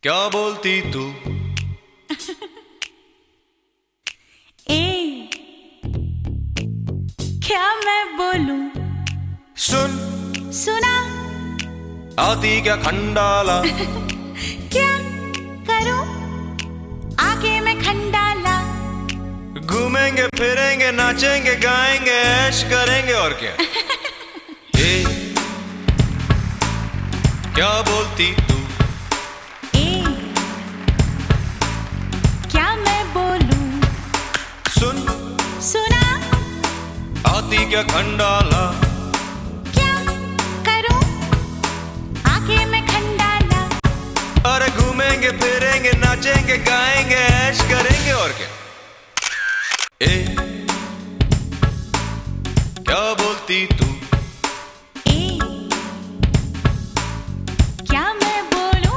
क्या बोलती तू ए क्या मैं बोलूं सुन सुना आती क्या खंडाला क्या करूं आगे मैं खंडाला घूमेंगे फिरेंगे नाचेंगे गाएंगे ऐश करेंगे और क्या ए, क्या बोलती तू ए क्या मैं बोलूं सुन सुना आती क्या खंडाला क्या करूं आगे मैं खंडाला अरे घूमेंगे फिरेंगे नाचेंगे गाएंगे ऐश करेंगे और क्या ए क्या बोलती तू ए क्या मैं बोलूं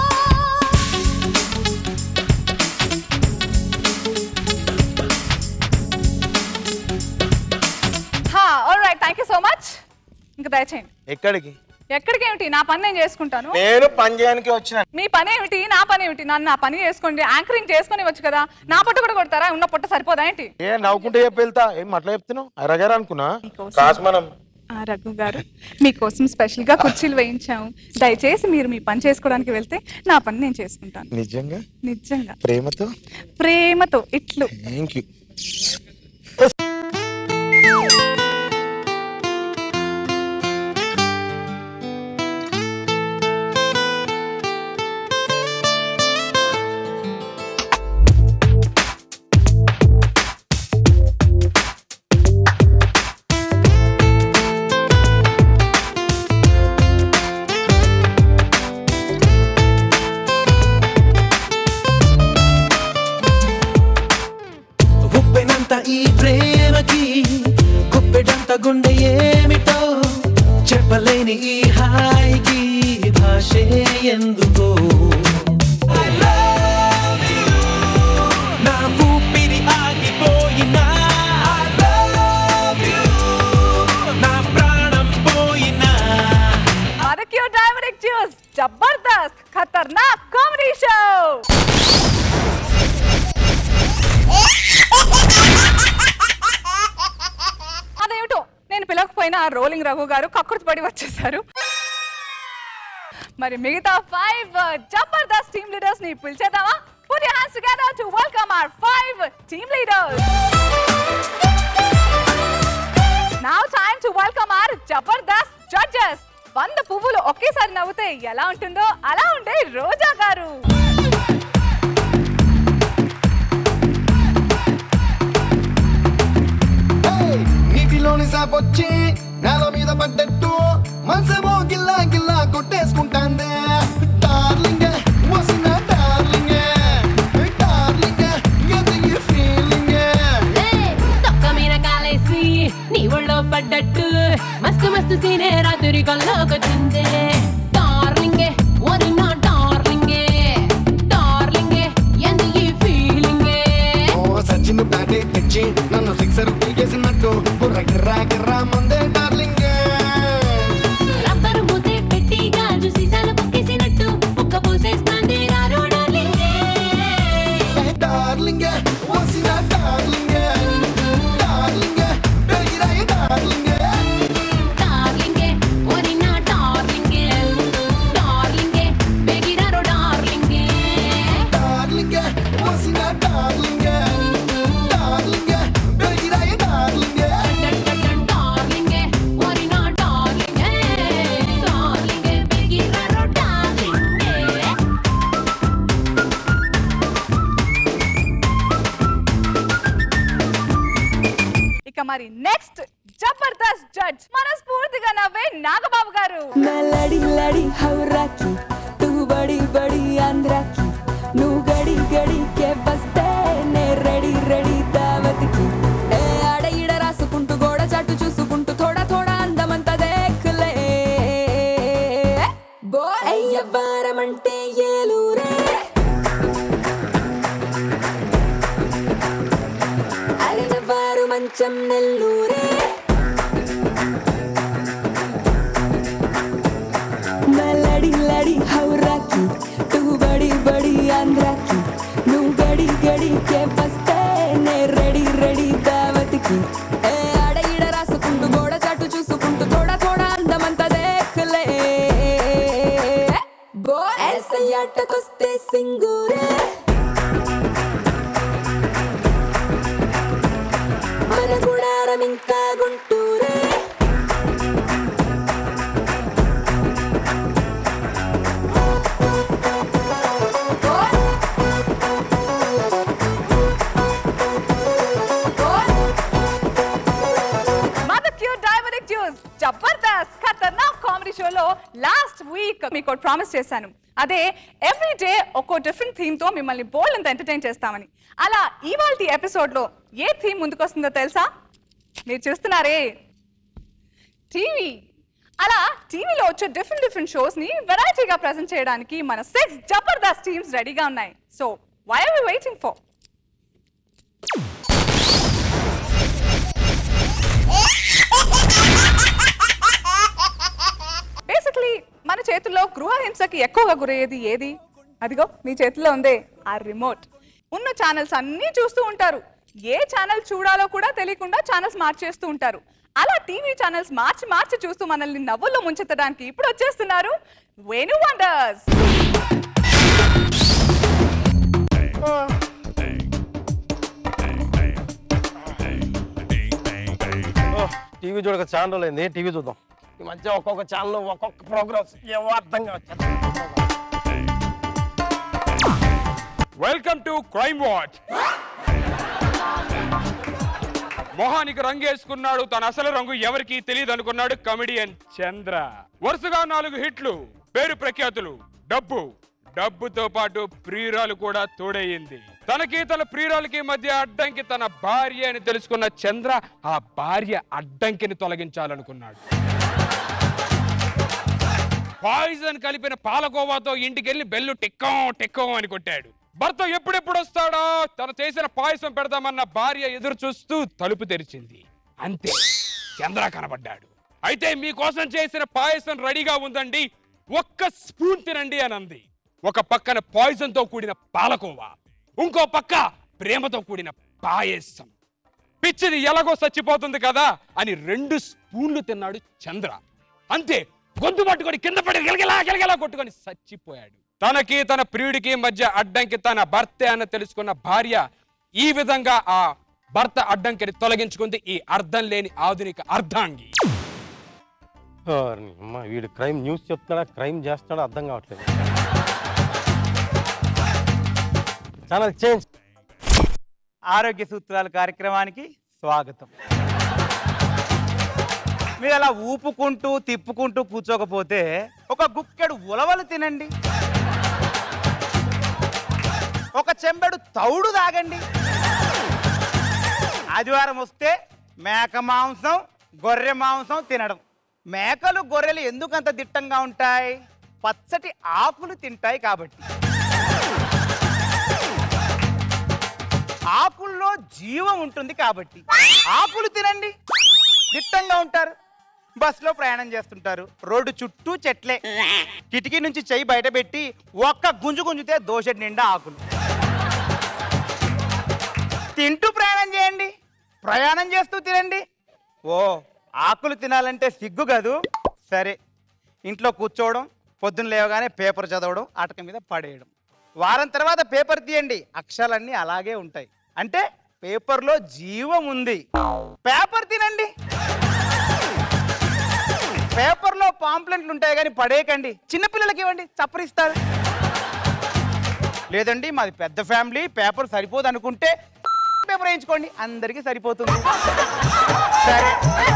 right thank you so much ఇంకా దయచేయండి ఎక్కడికి ఎక్కడికేమిటి నా పని నేను చేసుకుంటాను నేను పని చేయడానికి వచ్చిన మీ పని ఏమిటి నా పని ఏమిటి నన్ను నా పని చేసుకోండి యాంకరింగ్ చేసుకొని వచ్చు కదా నా పొట్ట కూడా కొడతారా ఉన్న పొట్ట సరిపోదా ఏంటి ఏ నవ్వుకుంటే చెప్పి వెళ్తా ఏం అట్లా చెప్తున్నావు అరగారు అనుకున్నా కాసు మనం ఆ, రఘు గారు మీకోసం స్పెషల్ గా కుర్చీలు వేయించాము దయచేసి మీరు మీ పని చేసుకోవడానికి వెళ్తే నా పని నేను చేసుకుంటాను నిజంగా నిజంగా ప్రేమతో ప్రేమతో ఇట్లు థ్యాంక్ యూ ఉప్పెనంత ఈ ప్రేమకి గుప్పెడంత గుండె ఏమిటో చెప్పలేని ఈ హాయికి భాషే ఎందుకో I love you. నా ఊపిరి ఆగిపోయినా I love you. నా ప్రాణం పోయినా మరక్యూ డ్రైవర్ చూస్ జబర్దస్త్ ఖతర్నాక్ కామెడీ షో అదేమిటో నేను పిలవకపోయినా రోలింగ్ రఘు గారు కక్కుర్తి పడి వచ్చేసారు మరి మిగతా ఫైవ్ జబర్దస్త్ టీమ్ లీడర్స్ ని పిలిచేద్దామా Put your hands together to welcome our five team leaders. Now time to welcome our Jabardasth judges. వంద పువ్వులు ఒకేసారి నవ్వుతే ఎలా ఉంటుందో అలా ఉండే రోజా గారు నీటిలోని సాపొచ్చి నేల మీద పడ్డట్టు మనసేమో గిల్లా గిల్లా కొట్టేసుకుంటాందే డార్లింగ్ వసిన డార్లింగ్ డార్లింగ్ ఎదిగి ఫీలింగ్ తొక్క మీద కాలేసి నీ ఒళ్ళో పడ్డట్టు మస్తు మస్తు సీనే రాత్రి కల్లోకొచ్చిందే డార్లింగే ఒరి నా డార్లింగే డార్లింగే ఎందు ఈ ఫీలింగే ఓ సచిన్ బ్యాటే తెచ్చి నన్ను సిక్సర్ పీకేసినట్టు బుర్ర గిర్రా గిర్రా ముందే డార్లింగ్ రబ్బరు మూతే పెట్టి గాజు సీసాలు పొక్కేసినట్టు ఒక్క పోసేస్తాంది రారో డార్లింగే డార్లింగ్ వసిన డార్లింగ్ డార్లింగ్ పెరిగిరాయి డార్లింగ్ డార్లింగే ఒరి నా డార్లింగే డార్లింగే బెగిరారో డార్లింగే డార్లింగ్ వసిన డార్లింగ్ డార్లింగ్ పెరిగిరాయి డార్లింగ్ డార్లింగే ఒరి నా డార్లింగే డార్లింగే బెగిరారో డార్లింగే ఇక మరి నెక్స్ట్ జబర్దస్త్ జడ్జ్ మనస్ఫూర్తిగా నవ్వే నాగబాబు గారు मैं लड़ी लड़ी हवरा की तू बड़ी बड़ी आंध्रा की నువ్వు గడి గడి కే బస్తే నే రెడీ రెడీ దావత్ కి ఏ ఆడ ఈడ రాసుకుంటూ గోడ చాటు చూసుకుంటూ థోడా థోడా అందమంతా దేఖలే బో అయ్యవ్వారమంటే ఏలూరే అరనవారు మంచం నెల్లూరే मैं लड़ी लड़ी हवरा की तू बड़ी ఆటకొస్తే సింగూరే మన గుడారం ఇంకా గుంటూరే mother cute diabetic juice Jabardasth Khatarnak comedy షోలో లాస్ట్ వీక్ మీకు ప్రామిస్ చేశాను అదే ఎవ్రీ డే ఒక్కో డిఫరెంట్ థీమ్ తో మిమ్మల్ని బోల్డ్ అంత ఎంటర్టైన్ చేస్తామని అలా ఇవాళ ఎపిసోడ్ లో ఏ థీమ్ ముందుకు వస్తుందో తెలుసా మీరు చూస్తున్నారే టీవీ అలా టీవీలో వచ్చే డిఫరెంట్ డిఫరెంట్ షోస్ ని వెరైటీగా ప్రజెంట్ చేయడానికి మన సిక్స్ జబర్దస్త్ టీమ్స్ రెడీగా ఉన్నాయి so why are we waiting for basically మన చేతుల్లో గృహ హింసకి ఎక్కువగా గురయ్యేది ఏది అదిగో మీ చేతిలో ఉందే ఆ రిమోట్ ఉన్న ఛానల్స్ అన్నీ చూస్తూ ఉంటారు ఏ ఛానల్ చూడాలో కూడా తెలియకుండా ఛానల్స్ మార్చేస్తూ ఉంటారు అలా టీవీ ఛానల్స్ మార్చి మార్చి చూస్తూ మనల్ని నవ్వుల్లో ముంచెత్తడానికి ఇప్పుడు వచ్చేస్తున్నారు వేణు వండర్స్ టీవీ చూడక చాలా రోజులైంది టీవీ చూద్దాం ఈ మధ్య ఒక్కొక్క ఛానల్ ఒక్కొక్క ప్రోగ్రామ్స్ ఏమో అర్థంగా వచ్చేది వెల్కమ్ టు క్రైమ్ వాచ్ మొహానికి రంగేసుకున్నాడు తన అసలు రంగు ఎవరికి తెలియదు అనుకున్నాడు కమెడియన్ చంద్ర వరుసగా నాలుగు హిట్లు పేరు ప్రఖ్యాతులు డబ్బు డబ్బుతో పాటు ప్రియురాలు కూడా తోడయింది తనకి తన ప్రియురాలకి మధ్య అడ్డంకి తన భార్య అని తెలుసుకున్న చంద్ర ఆ భార్య అడ్డంకిని తొలగించాలనుకున్నాడు పాయిజన్ కలిపిన పాలకోవాతో ఇంటికెళ్ళి బెల్లు టిక్కం టిక్కం అని కొట్టాడు భర్త ఎప్పుడెప్పుడు వస్తాడో తను చేసిన పాయసం పెడదామన్న భార్య ఎదురు చూస్తూ తలుపు తెరిచింది అంతే చంద్ర కనబడ్డాడు అయితే మీకోసం చేసిన పాయసం రెడీగా ఉందండి ఒక్క స్పూన్ తినండి అని అంది ఒక పక్కన పాయిజన్ తో కూడిన పాలకోవా ఇంకో పక్క ప్రేమతో కూడిన పాయసం పిచ్చిది ఎలాగో చచ్చిపోతుంది కదా అని రెండు స్పూన్లు తిన్నాడు చంద్ర అంతే గొంతు పట్టుకొని కింద పడి గిలగిలా గిలగిలా కొట్టుకొని చచ్చిపోయాడు తనకి తన ప్రియుడికి మధ్య అడ్డంకి తన భర్తే అని తెలుసుకున్న భార్య ఈ విధంగా ఆ భర్త అడ్డంకిని తొలగించుకుంది ఈ అర్థం లేని ఆధునిక అర్ధాంగి ఓర్ని అమ్మ వీడు క్రైమ్ న్యూస్ చెప్తాడా క్రైమ్ చేస్తాడా అర్థం కావట్లేదు ఛానల్ చేంజ్ ఆరోగ్య సూత్రాల కార్యక్రమానికి స్వాగతం మీరు అలా ఊపుకుంటూ తిప్పుకుంటూ కూర్చోకపోతే ఒక గుక్కెడు ఉలవలు తినండి ఒక చెంబెడు తౌడు తాగండి ఆదివారం వస్తే మేక మాంసం గొర్రె మాంసం తినడం మేకలు గొర్రెలు ఎందుకంత దిట్టంగా ఉంటాయి పచ్చటి ఆకులు తింటాయి కాబట్టి ఆకుల్లో జీవం ఉంటుంది కాబట్టి ఆకులు తినండి దిట్టంగా ఉంటారు బస్సులో ప్రయాణం చేస్తుంటారు రోడ్డు చుట్టూ చెట్లే కిటికీ నుంచి చెయ్యి బయట పెట్టి ఒక్క గుంజు గుంజితే దోశ నిండా ఆకులు తింటూ ప్రయాణం చేయండి ప్రయాణం చేస్తూ తినండి ఓ ఆకులు తినాలంటే సిగ్గు కాదు సరే ఇంట్లో కూర్చోవడం పొద్దున్న లేవగానే పేపర్ చదవడం ఆటక మీద పడేయడం వారం తర్వాత పేపర్ తీయండి అక్షరాలన్నీ అలాగే ఉంటాయి అంటే పేపర్లో జీవం ఉంది పేపర్ తినండి పేపర్లో పాంప్లెంట్లు ఉంటాయి కానీ పడేయకండి చిన్నపిల్లలకి ఇవ్వండి చప్పరిస్తారు లేదండి మాది పెద్ద ఫ్యామిలీ పేపర్ సరిపోదు అనుకుంటే పేపర్ వేయించుకోండి అందరికీ సరిపోతుంది సరే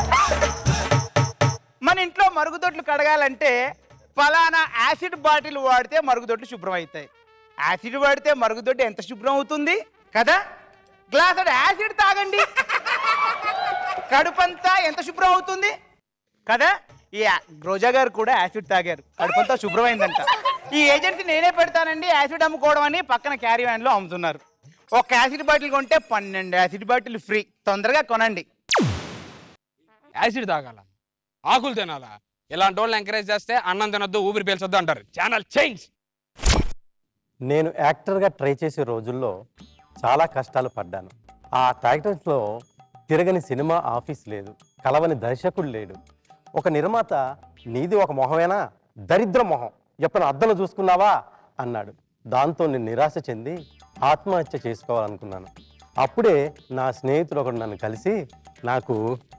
మన ఇంట్లో మరుగుదొడ్లు కడగాలంటే ఫలానా యాసిడ్ బాటిల్ వాడితే మరుగుదొడ్లు శుభ్రం అవుతాయి యాసిడ్ వాడితే మరుగుదొడ్డి ఎంత శుభ్రం అవుతుంది కదా గ్లాస్ యాసిడ్ తాగండి కడుపంతా ఎంత శుభ్రం అవుతుంది కదా ఈ యా- రోజా గారు కూడా యాసిడ్ తాగారు కడుపంతా శుభ్రమైందంట ఈ ఏజెన్సీ నేనే పెడతానండి యాసిడ్ అమ్ముకోవడం అని పక్కన క్యారీ వ్యాన్ లో అమ్ముతున్నారు ఒక యాసిడ్ బాటిల్ కొంటే పన్నెండు యాసిడ్ బాటిల్ ఫ్రీ తొందరగా కొనండి యాసిడ్ తాగాల ఆకులు తినాలా ఇలాంటి వాళ్ళని ఎంకరేజ్ చేస్తే అన్నం తినొద్దు ఊపిరి పీల్చొద్దు అంటారు ఛానల్ చేంజ్ నేను యాక్టర్గా ట్రై చేసే రోజుల్లో చాలా కష్టాలు పడ్డాను ఆ టైటల్స్లో తిరగని సినిమా ఆఫీస్ లేదు కలవని దర్శకుడు లేడు ఒక నిర్మాత నీది ఒక మొహమేనా దరిద్ర మొహం ఎప్పుడు అద్దంలో చూసుకున్నావా అన్నాడు దాంతో నేను నిరాశ చెంది ఆత్మహత్య చేసుకోవాలనుకున్నాను అప్పుడే నా స్నేహితుడు ఒకడు నన్ను కలిసి నాకు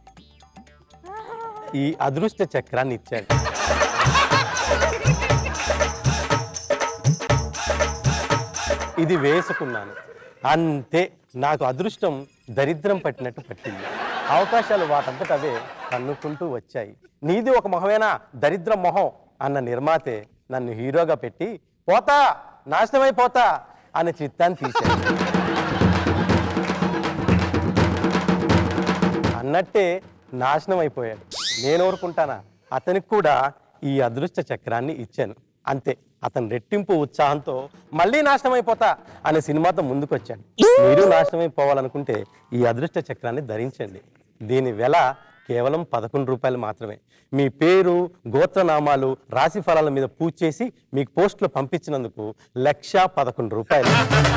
ఈ అదృష్ట చక్రాన్ని ఇచ్చాడు ఇది వేసుకున్నాను అంతే నాకు అదృష్టం దరిద్రం పట్టినట్టు పట్టింది అవకాశాలు వాటంతట అవే కన్నుకుంటూ వచ్చాయి నీది ఒక మొహమేనా దరిద్రం మొహం అన్న నిర్మాతే నన్ను హీరోగా పెట్టి పోతా నాశనమైపోతా అనే చిత్తాన్ని తీశాడు అన్నట్టే నాశనం అయిపోయాడు నేను ఊరుకుంటానా అతనికి కూడా ఈ అదృష్ట చక్రాన్ని ఇచ్చాను అంతే అతను రెట్టింపు ఉత్సాహంతో మళ్ళీ నాశనం అయిపోతా అనే సినిమాతో ముందుకొచ్చాడు మీరు నాశనం అయిపోవాలనుకుంటే ఈ అదృష్ట చక్రాన్ని ధరించండి దీని వెల కేవలం పదకొండు రూపాయలు మాత్రమే మీ పేరు గోత్రనామాలు రాశి ఫలాల మీద పూజ చేసి మీకు పోస్టులు పంపించినందుకు లక్ష పదకొండు రూపాయలు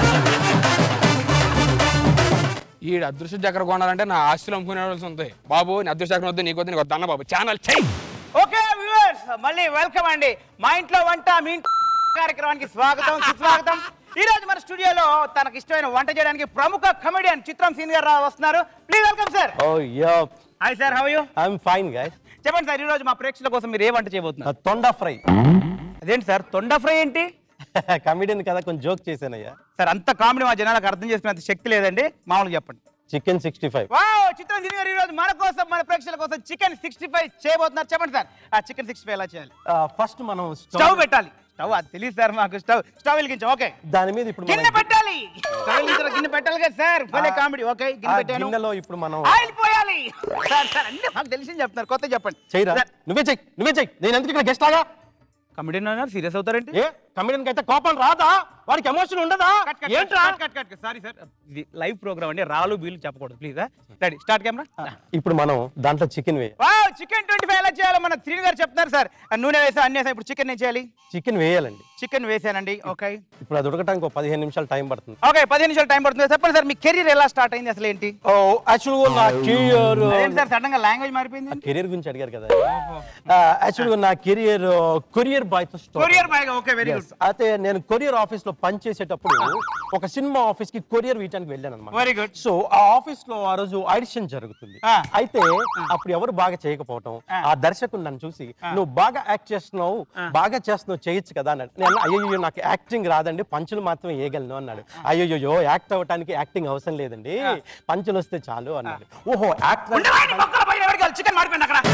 ఈ అదృష్ట చక్ర కొనాలంటే నా ఆస్తులు అమ్ముకునేవాల్సి ఉంది బాబు నీ అదృష్ట చక్రం వద్దు నీకు వద్దు నీకు వద్దు అన్న బాబు ఛానల్ చెయ్యి ఓకే వ్యూవర్స్ మళ్ళీ వెల్కమ్ అండి మా ఇంట్లో వంట మీ ఇంట్లో కార్యక్రమానికి స్వాగతం సుస్వాగతం ఈ రోజు మన స్టూడియోలో తనకి ఇష్టమైన వంట చేయడానికి ప్రముఖ కమెడియన్ చిత్రం సీన్ గారు వస్తున్నారు please welcome sir oh yeah hi sir how you I'm fine guy చెప్పండి సార్ ఈ రోజు మా ప్రేక్షకుల కోసం మీరు ఏ వంట చేయబోతున్నారు తొండ ఫ్రై అదేంటి సార్ తొండ ఫ్రై ఏంటి కమిడియన్ కదా కొంచెం జోక్ చేశానయ్యా సార్ అంత కామెడీ మా జనాలకు అర్థం చేసుకునేంత శక్తి లేదండి మామూలుగా చెప్పండి chicken sixty five wow Chitram Seen గారు ఈ రోజు మన కోసం మన ప్రేక్షకుల కోసం చికెన్ సిక్స్టీ ఫైవ్ చేయబోతున్నారు చెప్పండి సార్ ఆ చికెన్ సిక్స్టీ ఫైవ్ ఎలా చేయాలి ఫస్ట్ మనం స్టవ్ పెట్టాలి స్టవ్ అది తెలియదు సార్ మాకు స్టవ్ స్టవ్ వెలిగించాం ఓకే దాని మీద ఇప్పుడు గిన్నె మనం- పెట్టాలి స్టవ్ వెలిగించిన గిన్నె పెట్టాలి కదా సార్ భలే కామెడీ ఓకే ఆ గిన్నె పెట్టాను గిన్నెలో ఇప్పుడు మనం ఆయిల్ పోయాలి సార్ సార్ అన్ని మాకు తెలిసింది చెప్తున్నారు కొత్త చెప్పండి చెయ్యరా నువ్వే చెయ్యి నువ్వే చెయ్యి నేను ఎందుకు ఇక్కడ గెస్ట్ లాగా కమెడియన్ అన్నారు సీరియస్ అవుతారండి ఏ కమిడియన్ అయితే కోపం రాదా వాడికి ఎమోషన్ ఉండదా ఏంట్రా సారీ సార్ ఇది లైవ్ ప్రోగ్రామ్ అండి రాళ్ళు బీలు చెప్పకూడదు ప్లీజ్ రెడీ స్టార్ట్ కెమెరా ఇప్పుడు మనం దాంట్లో చికెన్ వేయాలి వావ్ చికెన్ ట్వంటీ ఫైవ్ ఎలా చేయాలో మన త్రీ గారు చెప్తున్నారు సార్ ఆ నూనె వేసా అన్ని వేసా ఇప్పుడు చికెన్ ఏం చేయాలి చికెన్ వేయాలండి చికెన్ వేసానండి ఓకే ఇప్పుడు అది ఉడకటానికి ఒక పదిహేను నిమిషాలు టైం పడుతుంది ఓకే పదిహేను నిమిషాలు టైం పడుతుంది చెప్పండి సార్ మీ కెరీర్ ఎలా స్టార్ట్ అయింది అసలు ఏంటి ఓ యాక్చువల్గా నా కెరియర్ ఏంటి సార్ సడన్ గా లాంగ్వేజ్ మారిపోయింది కెరియర్ గురించి అడిగారు కదా యాక్చువల్గా నా కెరియర్ కొరియర్ బాయ్ తో start courier boy okay very good అయితే నేను కొరియర్ ఆఫీస్ లో పని చేసేటప్పుడు ఒక సినిమా ఆఫీస్ కి కొరియర్ వీయడానికి వెళ్ళాను అనమాట Very good. సో ఆ ఆఫీస్ లో ఆ రోజు ఆడిషన్ జరుగుతుంది Ah. అయితే అప్పుడు ఎవరు బాగా చేయకపోవటం ఆ దర్శకుడు నన్ను చూసి నువ్వు బాగా యాక్ట్ చేస్తున్నావు బాగా చేస్తున్నావు చేయొచ్చు కదా అన్నాడు నేను అయ్యో నాకు యాక్టింగ్ రాదండి పంచులు మాత్రమే వేయగలను అన్నాడు అయ్యో యాక్ట్ అవ్వడానికి యాక్టింగ్ అవసరం లేదండి పంచులు వస్తే చాలు అన్నాడు ఓహో యాక్టర్ చికెన్ మారిపోయింది అక్కడ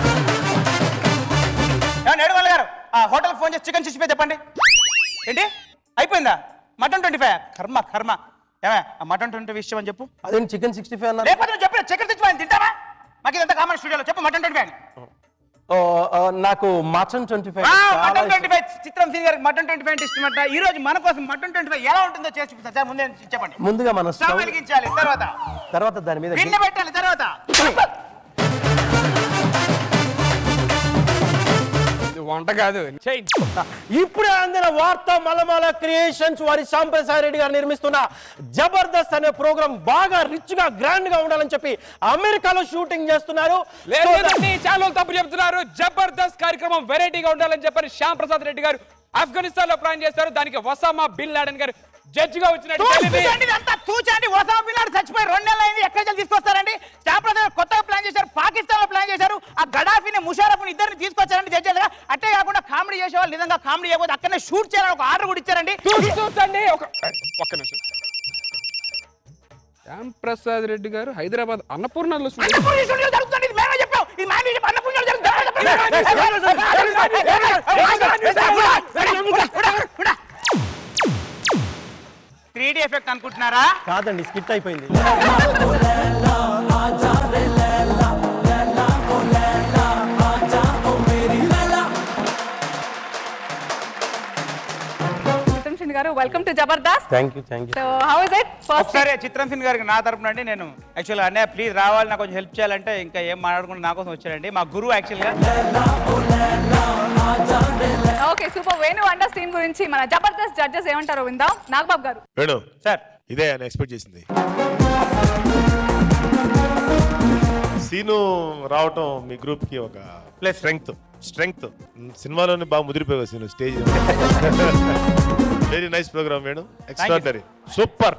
ఏమండి ఏడుగోళ్ళ గారు ఆ హోటల్ ఫోన్ చేసి చికెన్ సిక్స్టీ చెప్పండి ఏంటి అయిపోయిందా మటన్ ట్వంటీ ఫైవ్ కర్మ కర్మ ఏమే ఆ మటన్ ట్వంటీ విషయం అని చెప్పు అదే చికెన్ సిక్స్టీ ఫైవ్ అన్నారు లేకపోతే నువ్వు చెప్పిన చికెన్ సిక్స్టీ ఫైవ్ తింటావా మాకు ఇదంతా కామన్ స్టూడియోలో చెప్పు మటన్ ట్వంటీ ఫైవ్ ఓ, ఆ, నాకు mutton twenty five mutton twenty five Chitram Singh గారికి మటన్ ట్వంటీ ఫైవ్ ఇష్టం అంట ఈ రోజు మన కోసం మటన్ ట్వంటీ ఫైవ్ ఎలా ఉంటుందో చేసి చూపిస్తా సార్ ముందే చెప్పండి ముందుగా మనం స్టవ్ స్టవ్ వెలిగించాలి తర్వాత తర్వాత దాని మీద గిన్నె పెట్టాలి తర్వాత ఇది వంట కాదు చెయ్యి ఇప్పుడే అందిన వార్త మలమల క్రియేషన్స్ వారి సాంప్రసాయి రెడ్డి గారు నిర్మిస్తున్న జబర్దస్త్ అనే ప్రోగ్రామ్ బాగా రిచ్ గా గ్రాండ్ గా ఉండాలని చెప్పి అమెరికాలో షూటింగ్ చేస్తున్నారు లేదు లేదండి ఛానల్ తప్పు చెప్తున్నారు జబర్దస్త్ కార్యక్రమం వెరైటీగా ఉండాలని చెప్పని శ్యామ్ ప్రసాద్ రెడ్డి గారు ఆఫ్ఘనిస్తాన్ లో ప్లాన్ చేశారు దానికి వసామా బిన్ లాడెన్ గారు జడ్జి గా వచ్చినట్టు తెలియదు. చూడండి ఇదంతా చూచండి ఒసామా బిన్ లాడెన్ చచ్చిపోయి రెండు నెలలు అయింది ఎక్కడి నుంచి తీసుకొస్తారండి శాంప్రదాయ కొత్తగా ప్లాన్ చేశారు పాకిస్తాన్ లో ప్లాన్ చేశారు ఆ గడాఫీని ముషారఫ్ని ఇద్దరిని తీసుకొచ్చారండి జడ్జిలుగా అట్టే కాకుండా కామెడీ చేసే వాళ్ళు నిజంగా కామెడీ చేయకపోతే అక్కడనే షూట్ చేయాలని ఒక ఆర్డర్ కూడా ఇచ్చారండి చూసి చూసండి ఒక ఒక్క నిమిషం శ్యామ్ ప్రసాద్ రెడ్డి గారు హైదరాబాద్ అన్నపూర్ణలో షూటింగ్ అన్నపూర్ణ స్టూడియో జరుగుతుంది ఇది మేమే చెప్పాం ఇది మా ఇంటికి చెప్పాం. అన్నపూర్ణలో జరుగుతుంది త్రీ డి ఎఫెక్ట్ అనుకుంటున్నారా కాదండి స్కిట్ అయిపోయింది చిత్రం సింగ్ గారు welcome to Jabardasth thank you thank you so how is it first ఒకసారి చిత్రం సింగ్ గారికి నా తరపున అండి నేను యాక్చువల్గా అన్నయ్య ప్లీజ్ రావాలి నాకు కొంచెం హెల్ప్ చేయాలంటే ఇంకా ఏం మాట్లాడకుండా నా కోసం వచ్చాడండి మా గురువు యాక్చువల్గా okay super Venu wonders team గురించి మన జబర్దస్త్ జడ్జెస్ ఏమంటారో విందాం నాగబాబు గారు వేణు సార్ ఇదే ఆయన ఎక్స్పెక్ట్ చేసింది సీను రావటం మీ గ్రూప్ కి ఒక ప్లస్ స్ట్రెంగ్త్ స్ట్రెంగ్త్ సినిమాలోనే బాగా ముదిరిపోయావు Seenu stage very nice program madam extraordinary super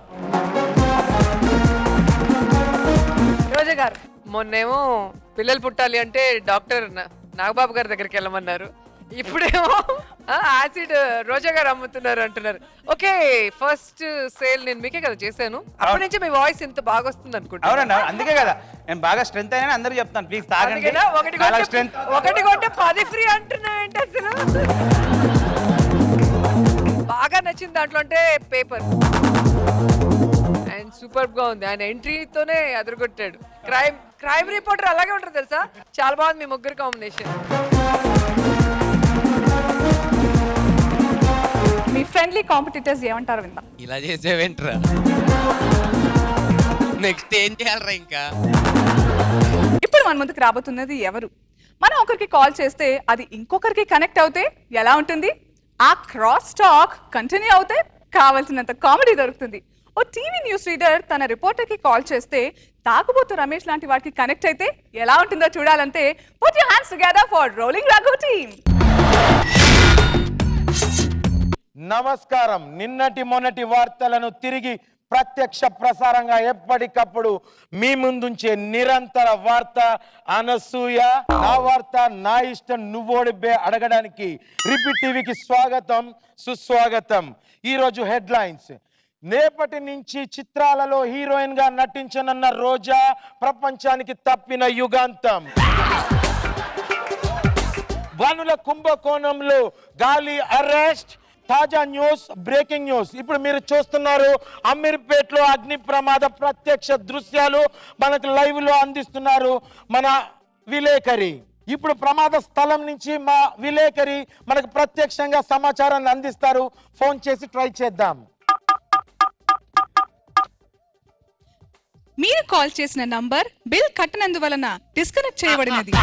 Roja గారు మొన్నేమో పిల్లలు పుట్టాలి అంటే డాక్టర్ నా- నాగబాబు గారి దగ్గరికి వెళ్ళమన్నారు ఇప్పుడేమో ఆ, యాసిడ్ రోజా గారు అమ్ముతున్నారు అంటున్నారు ఓకే ఫస్ట్ సేల్ నేను మీకే కదా చేశాను అప్పటి నుంచి మీ వాయిస్ ఇంత బాగా వస్తుంది అవునండి అనుకుంటా అవును. అందుకే కదా నేను బాగా స్ట్రెంత్ అయినా అందరూ చెప్తాను ప్లీజ్ తాగండి అందుకేనా? ఒకటి చాలా కొంటే స్ట్రెంత్ ఒకటి కొంటే పది ఫ్రీ అంటున్నా ఏంటి అసలు బాగా నచ్చింది దాంట్లో అంటే పేపర్ అండ్ సూపర్ గా ఉంది ఆయన ఎంట్రీతోనే అదరగొట్టాడు క్రైమ్ క్రైమ్ రిపోర్టర్ అలాగే ఉంటారు తెలుసా చాలా బాగుంది మీ ముగ్గురు కాంబినేషన్ మీ ఫ్రెండ్లీ కాంపిటీటర్స్ ఏమంటారు విందాం ఇలా చేసేవేంట్రా నెక్స్ట్ ఏం చేయాలరా ఇంకా ఇప్పుడు మన ముందుకు రాబోతున్నది ఎవరు మనం ఒకరికి కాల్ చేస్తే అది ఇంకొకరికి కనెక్ట్ అవుతే ఎలా ఉంటుంది ఆ క్రాస్ టాక్ కంటిన్యూ అవుతే కావాల్సినంత కామెడీ దొరుకుతుంది ఓ టీవీ న్యూస్ రీడర్ తన రిపోర్టర్కి కాల్ చేస్తే తాగుబోతు రమేష్ లాంటి వాడికి కనెక్ట్ అయితే ఎలా ఉంటుందో చూడాలంటే put your hands together for rolling Raghav team నమస్కారం నిన్నటి మొన్నటి వార్తలను తిరిగి ప్రత్యక్ష ప్రసారంగా ఎప్పటికప్పుడు మీ ముందుంచే నిరంతర వార్త అనసూయ నా వార్త నా ఇష్టం నువ్వోడిబే అడగడానికి రిపీట్ టీవీకి స్వాగతం సుస్వాగతం ఈరోజు హెడ్లైన్స్ నేపటి నుంచి చిత్రాలలో హీరోయిన్ గా నటించనున్న రోజా ప్రపంచానికి తప్పిన యుగాంతం వనుల కుంభకోణంలో గాలి అరెస్ట్ తాజా న్యూస్ బ్రేకింగ్ న్యూస్ ఇప్పుడు మీరు చూస్తున్నారు అమీర్పేట్లో అగ్ని ప్రమాద ప్రత్యక్ష దృశ్యాలు మనకు లైవ్ లో అందిస్తున్నారు మన విలేకరి ఇప్పుడు ప్రమాద స్థలం నుంచి మా విలేకరి మనకు ప్రత్యక్షంగా సమాచారాన్ని అందిస్తారు ఫోన్ చేసి ట్రై చేద్దాం మీరు కాల్ చేసిన నంబర్ బిల్ కట్టనందువలన డిస్కనెక్ట్ చేయబడినది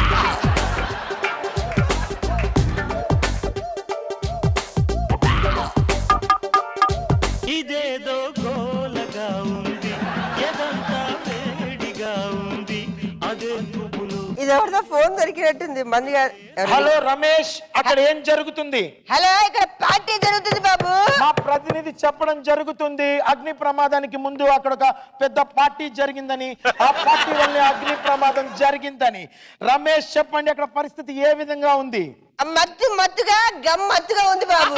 ఇదేదో గోలగా ఉంది ఎదంతా వేడిగా ఉంది అదే పువ్వులు ఇది ఎవరిదో ఫోన్ దొరికినట్టుంది మంది హలో రమేష్ అక్కడ ఏం జరుగుతుంది హలో ఇక్కడ పార్టీ జరుగుతుంది బాబు మా ప్రతినిధి చెప్పడం జరుగుతుంది అగ్ని ప్రమాదానికి ముందు అక్కడ ఒక పెద్ద పార్టీ జరిగిందని ఆ పార్టీ వల్ల అగ్ని ప్రమాదం జరిగిందని రమేష్ చెప్పండి అక్కడ పరిస్థితి ఏ విధంగా ఉంది మత్తు మత్తుగా గమ్మత్తుగా ఉంది బాబు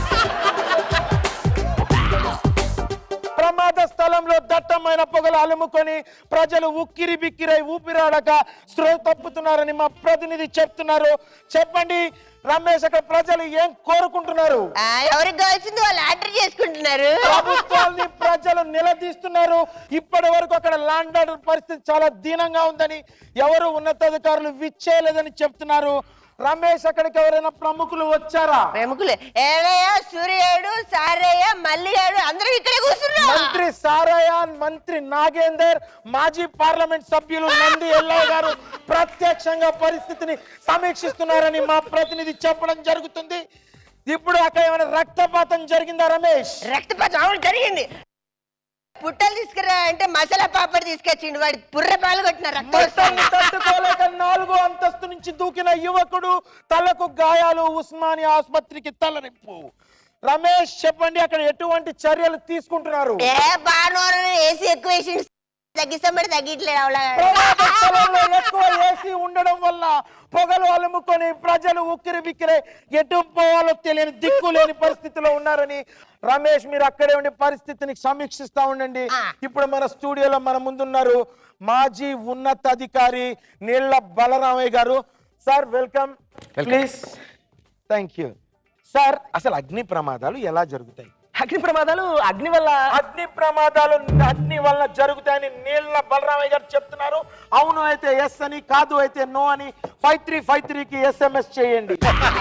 ప్రమాద స్థలంలో దట్టమైన పొగలు అలుముకొని ప్రజలు ఉక్కిరి బిక్కిరై ఊపిరాడక స్పృహ తప్పుతున్నారని మా ప్రతినిధి చెప్తున్నారు చెప్పండి రమేష్ అక్కడ ప్రజలు ఏం కోరుకుంటున్నారు ఆ, ఎవరికి కావాల్సింది వాళ్ళు ఆర్డర్ చేసుకుంటున్నారు ప్రభుత్వాన్ని ప్రజలు నిలదీస్తున్నారు ఇప్పటి వరకు అక్కడ ల్యాండ్ ఆర్డర్ పరిస్థితి చాలా దీనంగా ఉందని ఎవరు ఉన్నతాధికారులు విచ్చేయలేదని చెప్తున్నారు రమేష్ అక్కడికి ఎవరైనా ప్రముఖులు వచ్చారా ప్రముఖులు ఏడయ్య సూర్యుడు సారయ్య మల్లిగాడు అందరూ ఇక్కడే కూర్చున్నారు మంత్రి సారయాన్ మంత్రి నాగేందర్ మాజీ పార్లమెంట్ సభ్యులు నంది ఎల్లయ్య గారు ప్రత్యక్షంగా పరిస్థితిని సమీక్షిస్తున్నారని మా ప్రతినిధి చెప్పడం జరుగుతుంది ఇప్పుడు అక్కడ ఏమైనా రక్తపాతం జరిగిందా రమేష్ రక్తపాతం అవును జరిగింది పుట్టలు తీసుకురా అంటే మసాలా పాపడ్ తీసుకొచ్చిండు వాడి పుర్ర పాలు కొట్టిన రక్తం మొత్తాన్ని వస్తుంది. తట్టుకోలేక నాలుగో అంతస్తు నుంచి దూకిన యువకుడు తలకు గాయాలు ఉస్మానియా ఆసుపత్రికి తలరింపు రమేష్ చెప్పండి అక్కడ ఎటువంటి చర్యలు తీసుకుంటున్నారు ఏ బాగా ఏసీ ఎక్కువ వేసి తగ్గిస్తాం తగ్గిట్లేదు అవలా ప్రమాద స్థలంలో ఎక్కువ ఏసీ ఉండడం వల్ల పొగలు అలుముకొని ప్రజలు ఉక్కిరి బిక్కిరే ఎటు పోవాలో తెలియని దిక్కు లేని పరిస్థితిలో ఉన్నారని రమేష్ మీరు అక్కడే ఉండి పరిస్థితిని సమీక్షిస్తా ఉండండి ఇప్పుడు మన స్టూడియోలో మన ముందున్నారు మాజీ ఉన్నతాధికారి నీళ్ల బలరామయ్య గారు sir welcome please thank you sir అసలు అగ్ని ప్రమాదాలు ఎలా జరుగుతాయి అగ్ని ప్రమాదాలు అగ్ని వల్ల అగ్ని ప్రమాదాలు అగ్ని వల్ల జరుగుతాయని నీళ్ళ బలరామయ్య గారు చెప్తున్నారు అవును అయితే ఎస్ అని కాదు అయితే నో అని ఫైవ్ త్రీ ఫైవ్ త్రీకి ఎస్ఎంఎస్ చేయండి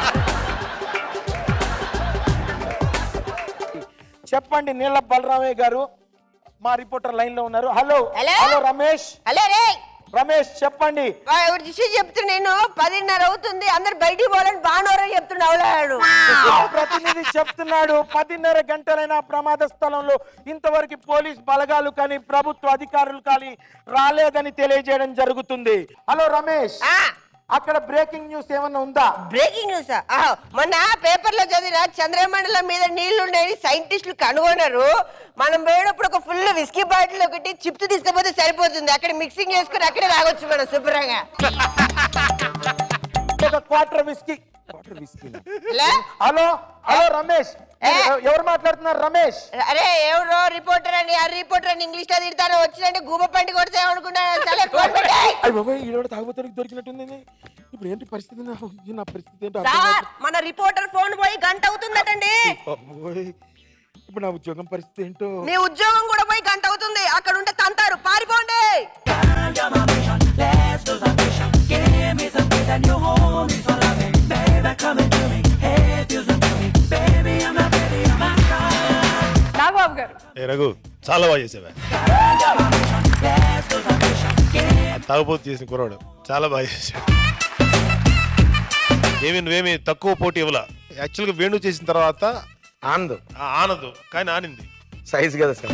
చెప్పండి నీళ్ళ బలరామయ్య గారు మా రిపోర్టర్ లైన్ లో ఉన్నారు hello hello. Hello Ramesh hello రే రమేష్ చెప్పండి ఎవరు చూసి చెప్తున్నా నేను పదిన్నర అవుతుంది అందరు బయటికి పోవాలని బాగా చెప్తున్నా అవలాడు ఆ ప్రతినిధి చెప్తున్నాడు పదిన్నర గంటలైన ప్రమాద స్థలంలో ఇంతవరకు పోలీస్ బలగాలు కానీ ప్రభుత్వ అధికారులు కానీ రాలేదని తెలియజేయడం జరుగుతుంది హలో రమేష్ అక్కడ బ్రేకింగ్ న్యూస్ ఏమన్నా ఉందా బ్రేకింగ్ న్యూస్ మొన్న పేపర్ లో చదివిన చంద్రమండలం మీద నీళ్లు ఉండేవి సైంటిస్టులు కనుగొన్నారు మనం పోయినప్పుడు ఒక ఫుల్ విస్కీ బాటిల్ ఒకటి చిప్స్ తీసుకపోతే సరిపోతుంది అక్కడ మిక్సింగ్ చేసుకుని అక్కడే తాగొచ్చు మనం శుభ్రంగా ఒక క్వార్టర్ విస్కీ క్వార్టర్ విస్కీ లే? హలో హలో రమేష్ ఎవ- ఎవరు మాట్లాడుతున్నారు రమేష్ అరే ఎవరో రిపోర్టర్ అని ఆ రిపోర్టర్ అని ఇంగ్లీష్ లో తిడతాను వచ్చిందంటే గూబ పండి కొడితే అనుకున్నాను సరే ఫోన్ పెట్టేయ్. అయ్య బాబోయ్ ఈరోజు తాగుబోతానికి దొరికినట్టుంది ఇప్పుడు ఏంటి పరిస్థితి నా ఈ నా పరిస్థితి ఏంటి అర్థం సార్ మన రిపోర్టర్ ఫోన్ పోయి గంట అవుతుందటండి కావట్లేదు. బాబోయ్. ఇప్పుడు నా ఉద్యోగం పరిస్థితి ఏంటో మీ ఉద్యోగం కూడా పోయి గంట అవుతుంది అక్కడ ఉంటే తంతారు పారిపోండి నాగబాబు గారు ఏ రఘు చాలా బాగా చేసావా తాగుబోతు చేసిన కుర్రాడు చాలా బాగా చేశాడు ఏమి నువ్వేమి తక్కువ పోటీ ఇవ్వలా యాక్చువల్గా వేణు చేసిన తర్వాత ఆనంద్ ఆనదు కానీ ఆనింది సైజ్ కదా సార్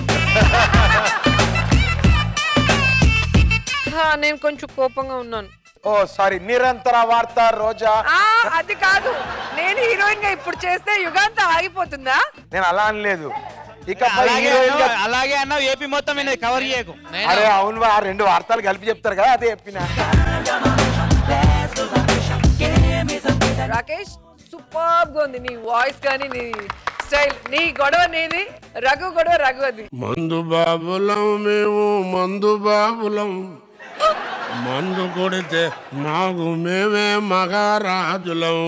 హా, నేను కొంచెం కోపంగా ఉన్నాను ఓ సారీ నిరంతర వార్త రోజా ఆ, అది కాదు నేను హీరోయిన్ గా ఇప్పుడు చేస్తే యుగాంతం ఆగిపోతుందా నేను అలా అనలేదు ఇక అలాగే అన్నావు, అలాగే అన్నావు ఏపీ మొత్తం మీద కవర్ చేయకు అరే అవును ఆ రెండు వార్తలు కలిపి చెప్తారు కదా అదే చెప్పిన రాకేష్ సూపర్ గా ఉంది నీ వాయిస్ కానీ నీ స్టైల్ నీ గొడవ నీది రఘు గొడవ రఘు అది మందు బాబులం మేము మందు బాబులం మందు కొడితే మాకు మేమే మహారాజులం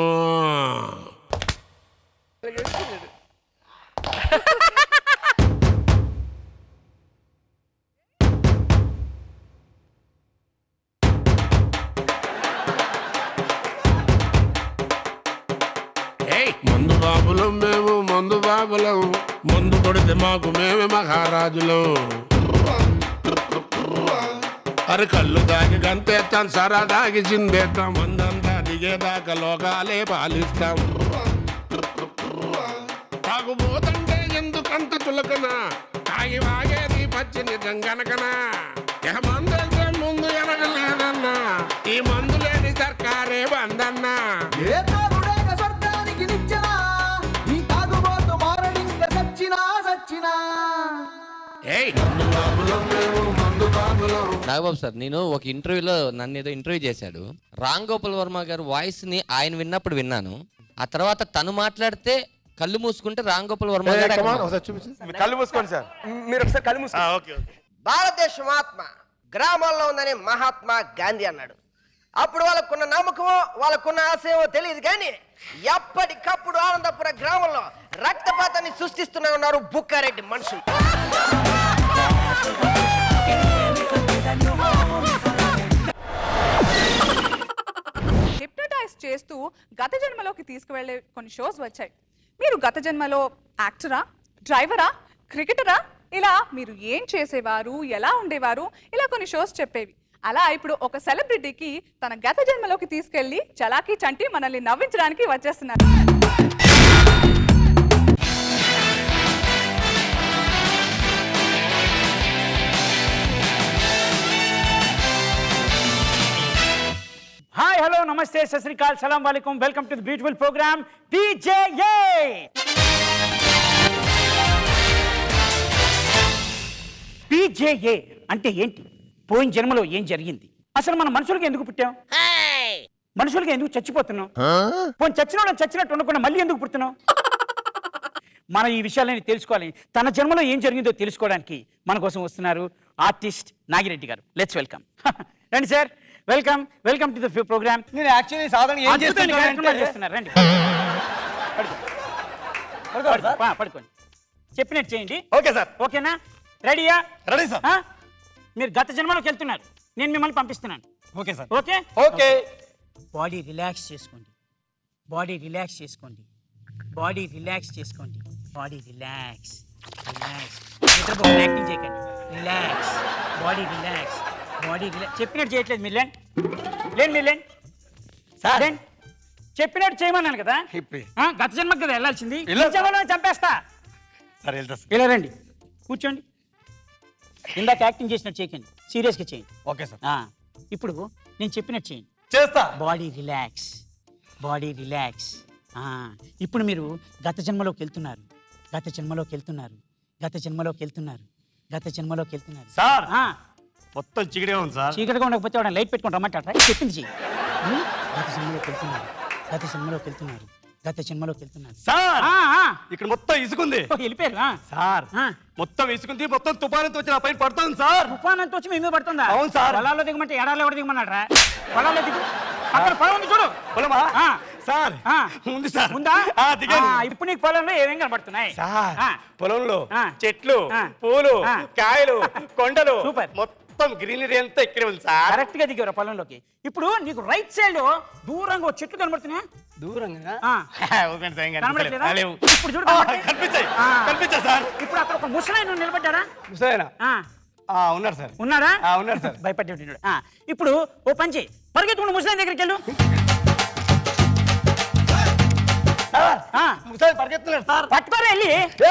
ఏయ్, మందు బాబులం మేము మందు బాబులం మందు కొడితే మాకు మేమే మహారాజులం అరే కళ్ళు దాగి గంతేస్తాం సరా దాగి చిందేస్తాం మందంతా దిగేదాకా లోకాలే పాలిస్తాం తాగుబోతంటే ఎందుకంత చులకన తాగి వాగేది పచ్చి నిజం గనకనా ఇక మందంటే ముందు ఎనగలేదన్నా ఈ మందు లేని సర్కారే బందన్నా ఏ తాగుడేక స్వర్గానికి నిచ్చెనా ఈ తాగుబోతు మారడింక సచ్చినా సచ్చినా ఏయ్ మందు బాబులం మేము మందు బాబులం నాగబాబు సార్ నేను ఒక ఇంటర్వ్యూలో నన్ను ఏదో ఇంటర్వ్యూ చేశాడు రామ్ గోపాల్ వర్మ గారు వాయిస్ ని ఆయన విన్నప్పుడు విన్నాను ఆ తర్వాత తను మాట్లాడితే కళ్ళు మూసుకుంటే రామ్ గోపాల్ వర్మ గారు అక్కడ- కళ్ళు మూసుకోండి సార్ మీరు ఒకసారి కళ్ళు మూసుకోండి ఓకే భారతదేశ మహాత్మ గ్రామాల్లో ఉందని మహాత్మా గాంధీ అన్నాడు అప్పుడు వాళ్ళకున్న నమ్మకమో వాళ్ళకున్న ఆశయమో తెలియదు కానీ ఎప్పటికప్పుడు ఆనందపుర గ్రామంలో రక్తపాతాన్ని సృష్టిస్తూనే ఉన్నారు బుక్కారెడ్డి మనుషులు హిప్నటైజ్ చేస్తూ గత జన్మలోకి తీసుకువెళ్ళే కొన్ని షోస్ వచ్చాయి మీరు గత జన్మలో యాక్టరా డ్రైవరా క్రికెటరా ఇలా మీరు ఏం చేసేవారు ఎలా ఉండేవారు ఇలా కొన్ని షోస్ చెప్పేవి అలా ఇప్పుడు ఒక సెలబ్రిటీకి తన గత జన్మలోకి తీసుకెళ్లి చలాకీ చంటి మనల్ని నవ్వించడానికి వచ్చేస్తున్నారు హాయ్ హలో నమస్తే సత్ శ్రీకాల్ సలాం వాలేకుమ్ welcome to the beautiful program PJA PJA అంటే ఏంటి పోయిన జన్మలో ఏం జరిగింది అసలు మన మనుషులకి ఎందుకు పుట్టాం మనుషులకి ఎందుకు చచ్చిపోతున్నాం పోనీ చచ్చిన వాళ్ళని చచ్చినట్టు ఉండకుండా మళ్ళీ ఎందుకు పుడుతున్నాం మనం ఈ విషయాలని తెలుసుకోవాలి తన జన్మలో ఏం జరిగిందో తెలుసుకోవడానికి మన కోసం వస్తున్నారు ఆర్టిస్ట్ నాగిరెడ్డి గారు లెట్స్ వెల్కమ్ రండి sir welcome welcome to the program నేను యాక్చువల్లీ సాధన ఏం చేస్తున్నానంటే- చేస్తున్నారు రండి పడుకోండి. పడుకోండి. ఆ, పడుకోండి చెప్పినట్టు చేయండి ఓకే సార్ ఓకేనా రెడీయా రెడీ సార్ మీరు గత జన్మలోకి వెళ్తున్నారు నేను మిమ్మల్ని పంపిస్తున్నాను okay sir okay okay body relax చేసుకోండి బాడీ రిలాక్స్ చేసుకోండి బాడీ రిలాక్స్ చేసుకోండి బాడీ రిలాక్స్ రిలాక్స్ నిద్రపోకండి యాక్టింగ్ చేయకండి relax body relax body relax చెప్పినట్టు చేయట్లేదు మీరు లేండి లేండి మీరు లేండి సార్ చెప్పినట్టు చేయమన్నాను కదా ఆ, గత జన్మకి కదా వెళ్ళాల్సింది ఈ వెళ్ళాలి సార్. జన్మలో చంపేస్తా సరే వెళ్తా సార్ ఇలా రండి కూర్చోండి ఇందాక యాక్టింగ్ చేసినట్టు చేయకండి సీరియస్గా చేయండి ఓకే సార్ ఆ, ఇప్పుడు నేను చెప్పినట్టు చేయండి చేస్తా బాడీ రిలాక్స్ బాడీ రిలాక్స్ ఇప్పుడు మీరు గత జన్మలోకి వెళ్తున్నారు గత జన్మలోకి వెళ్తున్నారు గత జన్మలోకి వెళ్తున్నారు గత జన్మలోకి వెళ్తున్నారు సార్ ఆ, మొత్తం చిగిడే ఉంది సార్ చీకటిగా ఉండకపోతే వాడు లైట్ పెట్టుకుని రమ్మంటారా చెప్పింది చెయ్యి ఉం? గత జన్మలోకి వెళ్తున్నారు గత జన్మలోకి వెళ్తున్నారు గత జన్మలోకి వెళ్తున్నారు సార్ ఆ, ఆ. ఇక్కడ మొత్తం ఇసుకుంది ఓ, వెళ్ళిపోయారు ఆ. సార్ ఆ. మొత్తం ఇసుకుంది మొత్తం తుఫానంతో వచ్చి నా పైన పడుతుంది సార్ తుఫాన్ అంతా వచ్చి మీ మీద పడుతుందా అవును సార్. పొలాల్లో దిగమంటే ఎడాలో ఎవరు దిగమన్నాడు రా పొలాల్లో దిగు అక్కడ పొలం ఉంది చూడు పొలమా ఆ. సార్ ఆ. ఉంది సార్ ఉందా ఆ, దిగాను. ఆ, ఇప్పుడు నీకు పొలంలో ఏమేం కనబడుతున్నాయి సార్ ఆ. పొలంలో ఆ. చెట్లు ఆ. పూలు ఆ. కాయలు కొండలు సూపర్. మొత్తం గ్రీనరీ అంతా ఇక్కడే ఉంది సార్ కరెక్ట్ గా దిగారు పొలంలోకి ఇప్పుడు నీకు రైట్ సైడ్ దూరంగా ఓ చెట్లు కనబడుతున్నాయి దూరంగా ఆ. ఊరికంటే సాయం కనిపిస్తలేదు. కనబడట్లేదా? ఆ, లేవు. ఇప్పుడు చూడు ఆ, కనబడతాయి? కనిపించాయి ఆ. కనిపించాయి సార్ ఇప్పుడు అక్కడ ఒక ముసలాయన నిలబడ్డారా ముసాయనా ఆ. ఆ, ఉన్నారు సార్ ఉన్నాడా ఆ, ఉన్నారు సార్ భయపడ్డాడు ఆ, ఇప్పుడు ఓ పంచి పరిగెత్తుకుని ముసలాయన దగ్గరికి వెళ్ళు ఆ, ముసాయి పరిగెత్తున్నారు సార్ పట్టుకోరా వెళ్ళి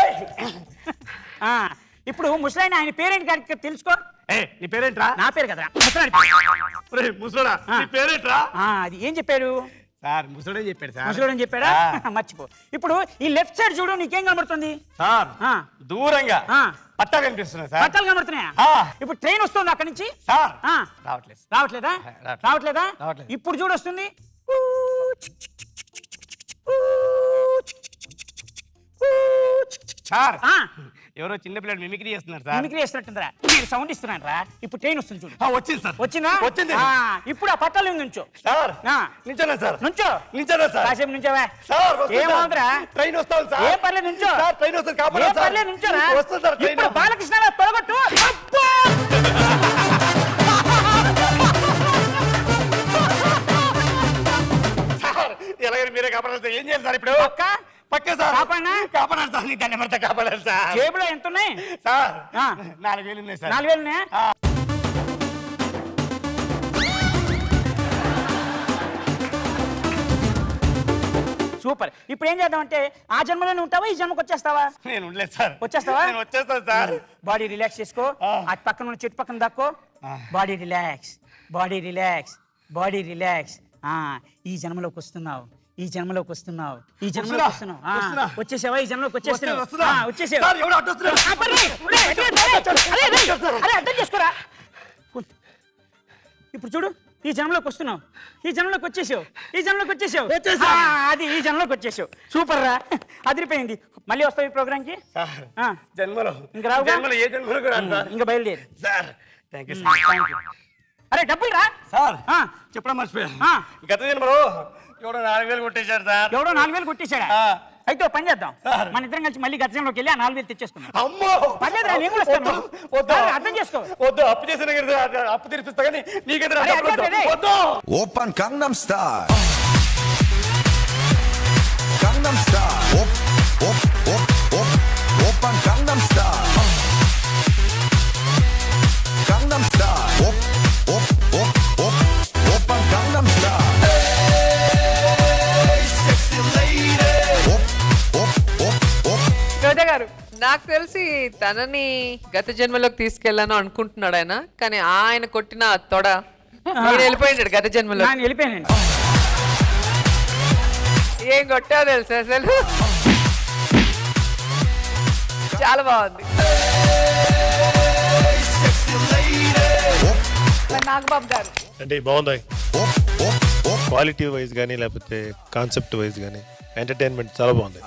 ఆ, ఇప్పుడు ముసలాయన ఆయన పేరేంటి గారికి తెలుసుకో ఏ నీ పేరేంట్రా నా పేరు కదా ముసలాయన ఒరేయ్, ముసలోడా ఆ. నీ పేరేంట్రా ఆ, అది ఏం చెప్పాడు సార్ ముసలోడే చెప్పాడు సార్ ముసలోడు అని చెప్పాడా ఆ. మర్చిపో ఇప్పుడు ఈ లెఫ్ట్ సైడ్ చూడు నీకేం కనబడుతుంది సార్ ఆ, దూరంగా ఆ. పట్టా కనిపిస్తున్నా సార్ పట్టాలు కనబడుతున్నాయా ఆ. ఇప్పుడు ట్రైన్ వస్తుంది అక్కడి నుంచి సార్ ఆ, రావట్లేదు రావట్లేదా రావట్లేదు. రావట్లేదా రావట్లేదు. ఇప్పుడు చూడు వస్తుంది సార్ ఆ, ఎవరో చిన్న పిల్లడు మిమిక్రీ చేస్తున్నారు సార్ మిమిక్రీ చేస్తున్నట్టుందిరా నేను సౌండ్ ఇస్తున్నాను రా ఇప్పుడు ట్రైన్ వస్తుంది చూడు ఆ, వచ్చింది సార్ వచ్చిందా వచ్చింది. ఆ, ఇప్పుడు ఆ పట్టాలు మీద నుంచో సార్ ఆ, నించోనా సార్ నుంచో నించోనా సార్ కాసేపు నుంచోవా సార్ వస్తుంది సార్. ఏమవుతుందిరా ట్రైన్ వస్తాను సార్ ఏం పర్లేదు నుంచో సార్ ట్రైన్ వస్తుంది ఏం కాపాడండి సార్ పర్లేదు నుంచోరా వస్తుంది సార్ ట్రైన్ ఇప్పుడు బాలకృష్ణ తొలగొట్టు అబ్బా! సార్ ఎలాగైనా మీరే కాపాడాలి సార్ ఏం చేయాలి సార్ ఇప్పుడు పక్క పక్క సార్ కాపాడినా? కాపాడాలి సార్ నీ దండం పెడతా కాపాడాలి సార్ జేబులో ఎంత ఉన్నాయి సార్ ఆ. నాలుగు వేలు ఉన్నాయి సార్ నాలుగు వేలు ఉన్నాయా? సూపర్ ఇప్పుడు ఏం చేద్దామంటే ఆ జన్మలోనే ఉంటావా ఈ జన్మకు వచ్చేస్తావా నేను ఉండలేదు సార్ వచ్చేస్తావా నేను వచ్చేస్తాను సార్ బాడీ రిలాక్స్ చేసుకో అటు పక్కన ఉన్న చెట్టు పక్కన దాక్కో body relax body relax body relax ఆ ఈ జన్మలోకి వస్తున్నావు ఈ జన్మలోకి వస్తున్నావు ఈ జన్మలోకి వస్తున్నా, వస్తున్నావు ఆ, వస్తున్నా. వచ్చేసావా ఈ జన్మలోకి వచ్చేస్తున్నావు వస్తున్నా, వస్తున్నా. ఆ, వచ్చేసావు సార్, ఎవడో అడ్డు వస్తున్నాడు. ఆ, పర్లే, ఒరేయ్, అరే, అరే, అరే, అరే, అరే, అర్థం చేసుకోరా ఇప్పుడు చూడు ఈ జన్మలోకి వస్తున్నావు ఈ జన్మలోకి వచ్చేసావు ఈ జన్మలోకి వచ్చేసావు వచ్చేసా. ఆ, అది ఈ జన్మలోకి వచ్చేసావు సూపర్ రా అదిరిపోయింది మళ్ళీ వస్తావు ఈ ప్రోగ్రామ్ కి సార్ ఆ, జన్మలో ఇంక రావుగా? జన్మలో ఏ జన్మలో కూడా రాను సార్ ఇంకా బయలుదేరి sir thank you thank you అరే డబ్బులు రా సార్ ఆ, చెప్పడం మర్చిపోయా ఆ. గత జన్మలో ఎవడో నాలుగు వేలు కొట్టేశాడు సార్ ఎవడో నాలుగు వేలు కొట్టేశాడా ఆ. అయితే ఓ పని చేద్దాం మన ఇద్దరం కలిసి మళ్ళీ గతంలోకి వెళ్ళి ఆ నాలుగు వేలు తెచ్చేసుకుందాం అమ్మో పర్లేదురా, నేను కూడా వస్తాను. వద్దు, వద్దు. అరే, అర్థం చేసుకో. వద్దు అప్పు చేసిన కదా, అప్పు తీర్పిస్తా కానీ నీకెదురు అరే, డబ్బులు అర్థం వద్దు. లేదు. వద్దు 오빤 강남스타일 강남스타일 오, 오, 오, 오, 오빤 강남스타일 강남스타일 오, 오, 오, 오, 오빤 강남스타일 에이, sexy lady 오, 오, 오, 오 రోజా గారు నాకు తెలిసి తనని గత జన్మలోకి తీసుకెళ్ళాను అనుకుంటున్నాడు ఆయన కానీ ఆయన కొట్టిన ఆ తొడ ఆయన వెళ్ళిపోయినాడు గత జన్మలో నేను వెళ్ళిపోయానండి ఏం కొట్టావు తెలుసు అసలు చాలా బాగుంది నాగబాబు గారు అంటే బాగుంది క్వాలిటీ వైజ్ కానీ లేకపోతే కాన్సెప్ట్ వైజ్ కానీ ఎంటర్టైన్మెంట్ చాలా బాగుంది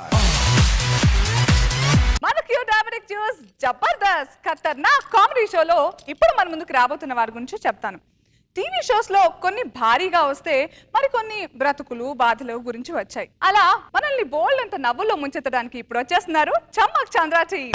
మన queue diabetic juice Jabardasth Khatarnak comedy షోలో ఇప్పుడు మన ముందుకు రాబోతున్న వారి గురించి చెప్తాను టీవీ షోస్ లో కొన్ని భారీగా వస్తే మరికొన్ని బ్రతుకులు బాధలు గురించి వచ్చాయి అలా మనల్ని బోల్డ్ అంత నవ్వుల్లో ముంచెత్తడానికి ఇప్పుడు వచ్చేస్తున్నారు చమ్మక్ చంద్ర టీం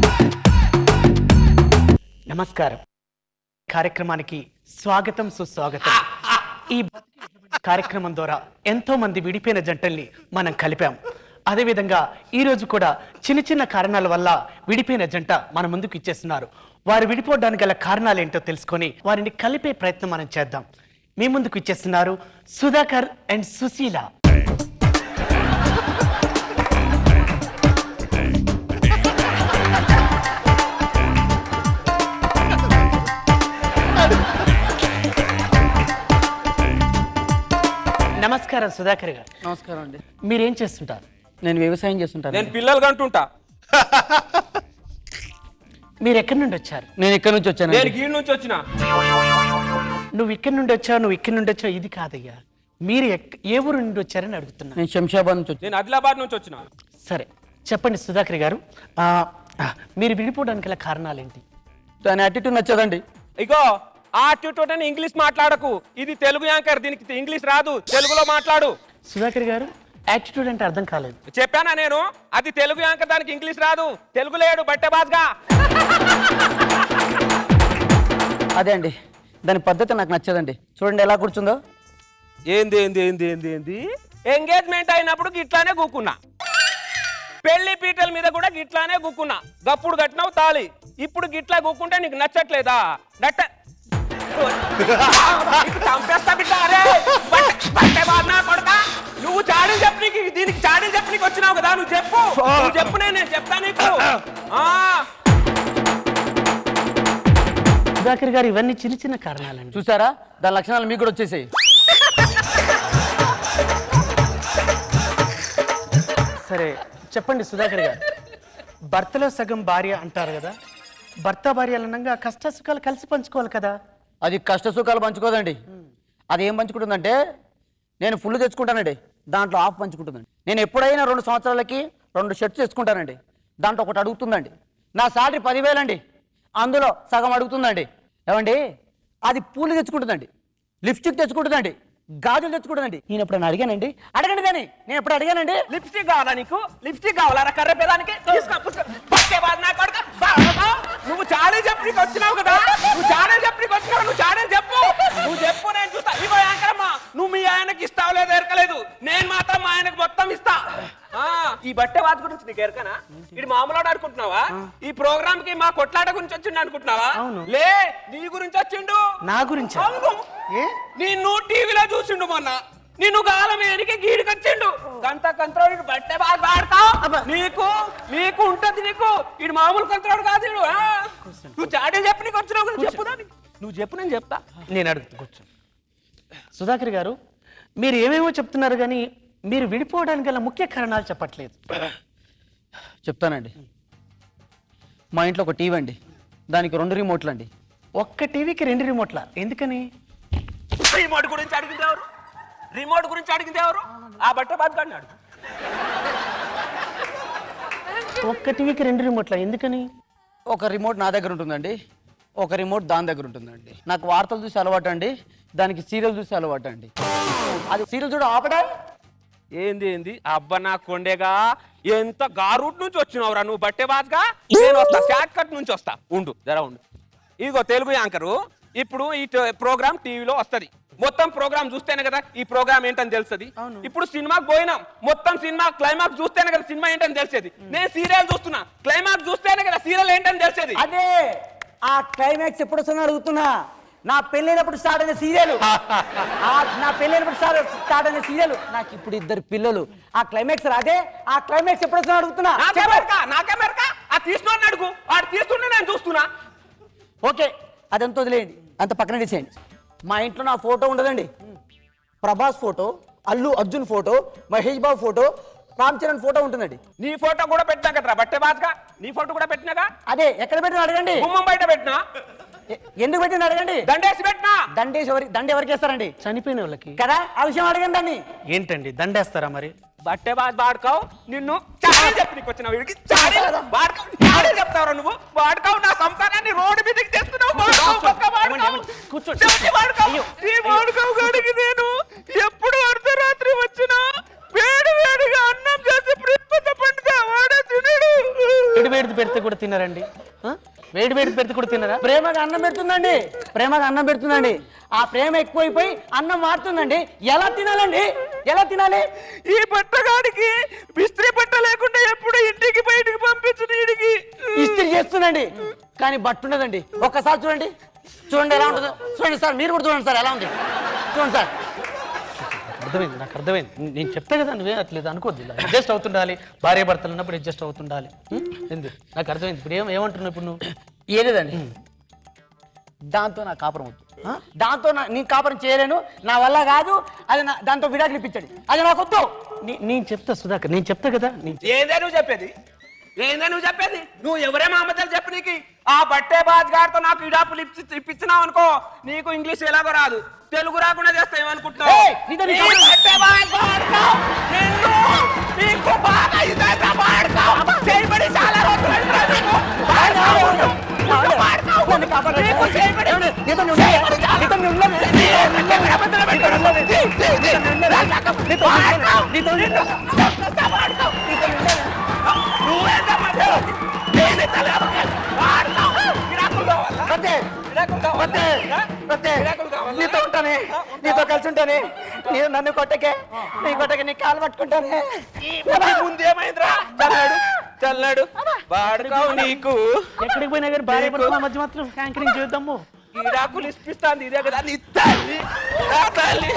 నమస్కారం కార్యక్రమానికి స్వాగతం సుస్వాగతం ఈ కార్యక్రమం ద్వారా ఎంతో మంది విడిపోయిన జంటల్ని మనం కలిపాం అదేవిధంగా ఈ రోజు కూడా చిన్న చిన్న కారణాల వల్ల విడిపోయిన జంట మన ముందుకు ఇచ్చేస్తున్నారు వారు విడిపోవడానికి గల కారణాలు ఏంటో తెలుసుకొని వారిని కలిపే ప్రయత్నం మనం చేద్దాం మీ ముందుకు ఇచ్చేస్తున్నారు సుధాకర్ అండ్ సుశీల నమస్కారం సుధాకర్ గారు నమస్కారం అండి మీరేం చేస్తుంటారు నేను వ్యవసాయం చేస్తుంటాను నేను పిల్లలు కంటుంటా మీరు ఎక్కడి నుండి వచ్చారు నేను ఇక్కడ నుంచి వచ్చాను నేను గీడి నుంచి వచ్చిన నువ్వు ఇక్కడి నుండి వచ్చావు నువ్వు ఇక్కడి నుండి వచ్చావు ఇది కాదయ్యా మీరు ఎక్- ఏ ఊరు నుండి వచ్చారని అడుగుతున్నా నేను శంషాబాద్ నుంచి వచ్చాను నేను ఆదిలాబాద్ నుంచి వచ్చిన సరే చెప్పండి సుధాకర్ గారు ఆ, ఆ, మీరు విడిపోవడానికి గల కారణాలు ఏంటి దాని యాటిట్యూడ్ నచ్చదండి ఇగో ఆ ట్యూటోట్ అని ఇంగ్లీష్ మాట్లాడకు ఇది తెలుగు యాంకర్ దీనికి ఇంగ్లీష్ రాదు తెలుగులో మాట్లాడు సుధాకర్ గారు యాటిట్యూడ్ అంటే అర్థం కాలేదు చెప్పానా నేను అది తెలుగు యాంకర్ దానికి ఇంగ్లీష్ రాదు తెలుగు లేడు బట్టే బాస్గా అదే అండి దాని పద్ధతి నాకు నచ్చదండి చూడండి ఎలా కూర్చుందో ఏంది ఏంది ఏంది ఏంది ఏంది ఎంగేజ్మెంట్ అయినప్పుడు గిట్లానే కూకున్నా పెళ్లి పీటల మీద కూడా గిట్లానే కూకున్నా గప్పుడు కట్టినావు తాళి ఇప్పుడు గిట్లా కూకుంటే నీకు నచ్చట్లేదా నట్ట నీకు చంపేస్తా బిడ్డ అరే బట్ట- బట్టే బాధ నా కొడుకా. నువ్వు చాడీలు చెప్పు నీకు దీనికి చాడీలు చెప్పు నీకు వచ్చినావు కదా నువ్వు చెప్పు నువ్వు చెప్పు నేను నేను చెప్తా నీకు ఆ సుధాకర్ గారు ఇవన్నీ చిన్న చిన్న కారణాలండి చూసారా దాని లక్షణాలు మీకు కూడా వచ్చేసాయి సరే చెప్పండి సుధాకర్ గారు భర్తలో సగం భార్య అంటారు కదా భర్త భార్య అనగా కష్ట సుఖాలు కలిసి పంచుకోవాలి కదా అది కష్ట సుఖాలు పంచుకోదండి అది ఏం పంచుకుంటుందంటే నేను ఫుల్ తెచ్చుకుంటానండి దాంట్లో ఆఫ్ పంచుకుంటుందండి నేను ఎప్పుడైనా రెండు సంవత్సరాలకి రెండు షర్ట్స్ తెచ్చుకుంటానండి దాంట్లో ఒకటి అడుగుతుందండి నా సాలరీ పదివేలండి అందులో సగం అడుగుతుందండి ఏమండి అది పూలు తెచ్చుకుంటుందండి లిప్స్టిక్ తెచ్చుకుంటుందండి గాజులు తెచ్చుకుంటుందండి నేను ఎప్పుడైనా అడిగానండి అడగండి దాన్ని నేను ఎప్పుడు అడిగానండి లిప్స్టిక్ కావాలా నీకు లిప్స్టిక్ కావాలా రా కర్ర పేదానికి తీసుకో, పుసుకో. పక్కే బాధ నా కొడుకా. బాగా. నువ్వు చాడే చెప్పు నీకు వచ్చినావు కదా నువ్వు చాడే చెప్పు నీకు వచ్చినావు నువ్వు చాడే చెప్పు నువ్వు చెప్పు నేను చూస్తా ఇగో యాంకరమ్మ నువ్వు మీ ఆయనకి ఇస్తావు లేదు ఎరకలేదు నేను మాత్రం మా ఆయనకు మొత్తం ఇస్తా ఆ ఈ బట్టే వాచ్ గురించి నీకు ఎరకనా ఇది మామూలు అనుకుంటున్నావా ఈ ప్రోగ్రామ్ కి మా కొట్లాట గురించి వచ్చిండు అనుకుంటున్నావా అవును. లే నీ గురించి వచ్చిండు నా గురించి అవును నిన్ను టీవీలో చూసిండు మొన్న నిన్ను గాలమేనికి గీడికొచ్చిండు గంత కంత్రోడు బట్టే బాగా వాడతావు నీకు నీకు ఉంటది నీకు ఇది మామూలు కంత్రోడు కాదు ఈడు, ఆ? నువ్వు చాటే చెప్పి నీకు వచ్చినావు కదా, చెప్పు దాన్ని. నువ్వు చెప్పు నేను చెప్తా నేను అడుగుతా కూర్చో సుధాకర్ గారు మీరు ఏమేమో చెప్తున్నారు కానీ మీరు విడిపోవడానికి గల ముఖ్య కారణాలు చెప్పట్లేదు చెప్తానండి మా ఇంట్లో ఒక టీవీ అండి దానికి రెండు రిమోట్లు అండి ఒక్క టీవీకి రెండు రిమోట్ల ఎందుకని రిమోట్ గురించి అడిగింది ఎవరు రిమోట్ గురించి అడిగింది ఎవరు ఆ బట్టే బాధ అన్నాడు ఒక్క టీవీకి రెండు రిమోట్ల ఎందుకని ఒక రిమోట్ నా దగ్గర ఉంటుందండి ఒక రిమోట్ దాని దగ్గర ఉంటుందండి నాకు వార్తలు చూసి అలవాటు అండి దానికి సీరియల్ చూసి అలవాటు అండి అది సీరియల్ చూడ ఆపడా ఏంది ఏంది అబ్బా నా కొండేగా ఎంత గారూట్ నుంచి వచ్చినావురా నువ్వు బట్టే బాజ్గా నేను వస్తా షార్ట్ కట్ నుంచి వస్తా ఉండు జర ఉండు ఇదిగో తెలుగు యాంకరు ఇప్పుడు ఈ ప్రోగ్రామ్ టీవీలో వస్తది మొత్తం ప్రోగ్రామ్ చూస్తేనే కదా ఈ ప్రోగ్రామ్ ఏంటని తెలుస్తుంది ఇప్పుడు సినిమాకి పోయినాం మొత్తం సినిమా క్లైమాక్స్ చూస్తేనే కదా సినిమా ఏంటని తెలిసేది నేను సీరియల్ చూస్తున్నా క్లైమాక్స్ చూస్తేనే కదా సీరియల్ ఏంటని తెలిసేది అదే ఆ క్లైమాక్స్ ఎప్పుడు వస్తుందో అడుగుతున్నా నా పెళ్ళైనప్పుడు స్టార్ట్ అయిన సీరియల్ నా పెళ్ళైనప్పుడు స్టార్ట్ స్టార్ట్ అయిన సీరియల్ నాకు ఇప్పుడు ఇద్దరు పిల్లలు ఆ క్లైమాక్స్ రాదే ఆ క్లైమాక్స్ ఎప్పుడు వస్తుందో అడుగుతున్నా నాకెమెరక నాకెమెరక ఆ తీసుకోండి అడుగు వాడు తీస్తుంటే నేను చూస్తున్నా ఓకే అదంతా వదిలేయండి అంత పక్కన తీసేయండి మా ఇంట్లో నా ఫోటో ఉండదండి Prabhas photo Allu Arjun photo Mahesh Babu photo Ram Charan photo ఉంటుందండి నీ ఫోటో కూడా పెట్టినా కదరా బట్టే బాజ్గా నీ ఫోటో కూడా పెట్టినాగా అదే ఎక్కడ పెట్టిన అడగండి గుమ్మం బయట పెట్టినా ఎ- ఎందుకు పెట్టిన అడగండి దండేసి పెట్టినా దండేసి ఎవరి దండ ఎవరికి వేస్తారండి చనిపోయిన వాళ్ళకి కదా ఆ విషయం అడగండి దాన్ని ఏంటండి దండేస్తారా మరి బట్టే బాజ్ వాడుకోవు నిన్ను చాడీ చెప్పి నీకు వచ్చిన వీడికి చాడీ వాడుకోవు చాడీ చెప్తావురా నువ్వు వాడుకోవు నా సంసారాన్ని రోడ్డు మీదకి తెస్తున్నావు వాడుకోవు పక్క వాడుకోవు చెవిటి వాడుకోవు ఈ వాడుకోవు గడికి నేను ఎప్పుడు అర్ధరాత్రి వచ్చినా వేడి వేడిగా అన్నం చేసి ప్రిస్పత పండుగ వాడే తినడు వేడి వేడిది పెడితే కూడా తినరండి ఆ? వేడి వేడిది పెడితే కూడా తినరా ప్రేమగా అన్నం పెడుతుందండి ప్రేమగా అన్నం పెడుతుందండి ఆ ప్రేమ ఎక్కువైపోయి అన్నం మారుతుందండి ఎలా తినాలండి ఎలా తినాలి ఈ బట్టగాడికి విస్త్రీ బట్ట లేకుండా ఎప్పుడు ఇంటికి బయటికి పంపించు నీడికి ఇస్త్రీ చేస్తుందండి కానీ బట్ట ఉండదండి ఒక్కసారి చూడండి చూడండి ఎలా ఉంటుందో చూడండి సార్ మీరు కూడా చూడండి సార్ ఎలా ఉంది చూడండి సార్ అర్థమైంది నాకు అర్థమైంది నేను చెప్తా కదా నువ్వే అట్లేదు అనుకోద్దు ఇలా అడ్జస్ట్ అవుతుండాలి భార్య భర్తలు ఉన్నప్పుడు అడ్జస్ట్ అవుతుండాలి ఉం? ఎందుకు నాకు అర్థమైంది ఇప్పుడు ఏం ఏమంటున్నావు ఇప్పుడు నువ్వు ఏలేదండి దాంతో నా కాపురం వద్దు దాంతో నా- నేను కాపురం చేయలేను నా వల్ల కాదు అది నా- దాంతో విడాకులు ఇప్పించండి అది నాకు వద్దు నేను చెప్తా సుధాకర్ నేను చెప్తా కదా నేను ఏందే నువ్వు చెప్పేది ఏందే నువ్వు చెప్పేది నువ్వు ఎవరే మామతలు చెప్పు నీకు ఆ బట్టే బాజ్ గారితో నాకు ఇడాపులు ఇప్పి ఇప్పించినావు అనుకో నీకు ఇంగ్లీష్ ఎలాగో రాదు తెలుగు రాకుండా చేస్తా ఏమనుకుంటున్నావు ఏయ్, నీతో నీ ఈ కాపురం- బట్టే బాజ్ వాడుకో. నిన్ను నీకు బాగా ఇదంతా వాడుకో. చేయబడి చాలా రోజులైందిరా నీకు. వాడుకో. నిన్ను వాడుకో. నీకు చేయబడి- చేయబడి చాలా- నీతో ఉంటానే నీతో కలిసి ఉంటానే నేను నన్ను కొట్టకే నీ కొట్టకే నీ కాలు పట్టుకుంటానే ముందేమైందిరా చల్లాడు చల్లాడు వాడుకో నీకు ఎక్కడికి పోయినా కానీ భార్య భర్తల మధ్య మాత్రం యాంకరింగ్ చేద్దాము ఈడాకులు ఇప్పిస్తాంది ఇదే కదా నీ తల్లి నా తల్లి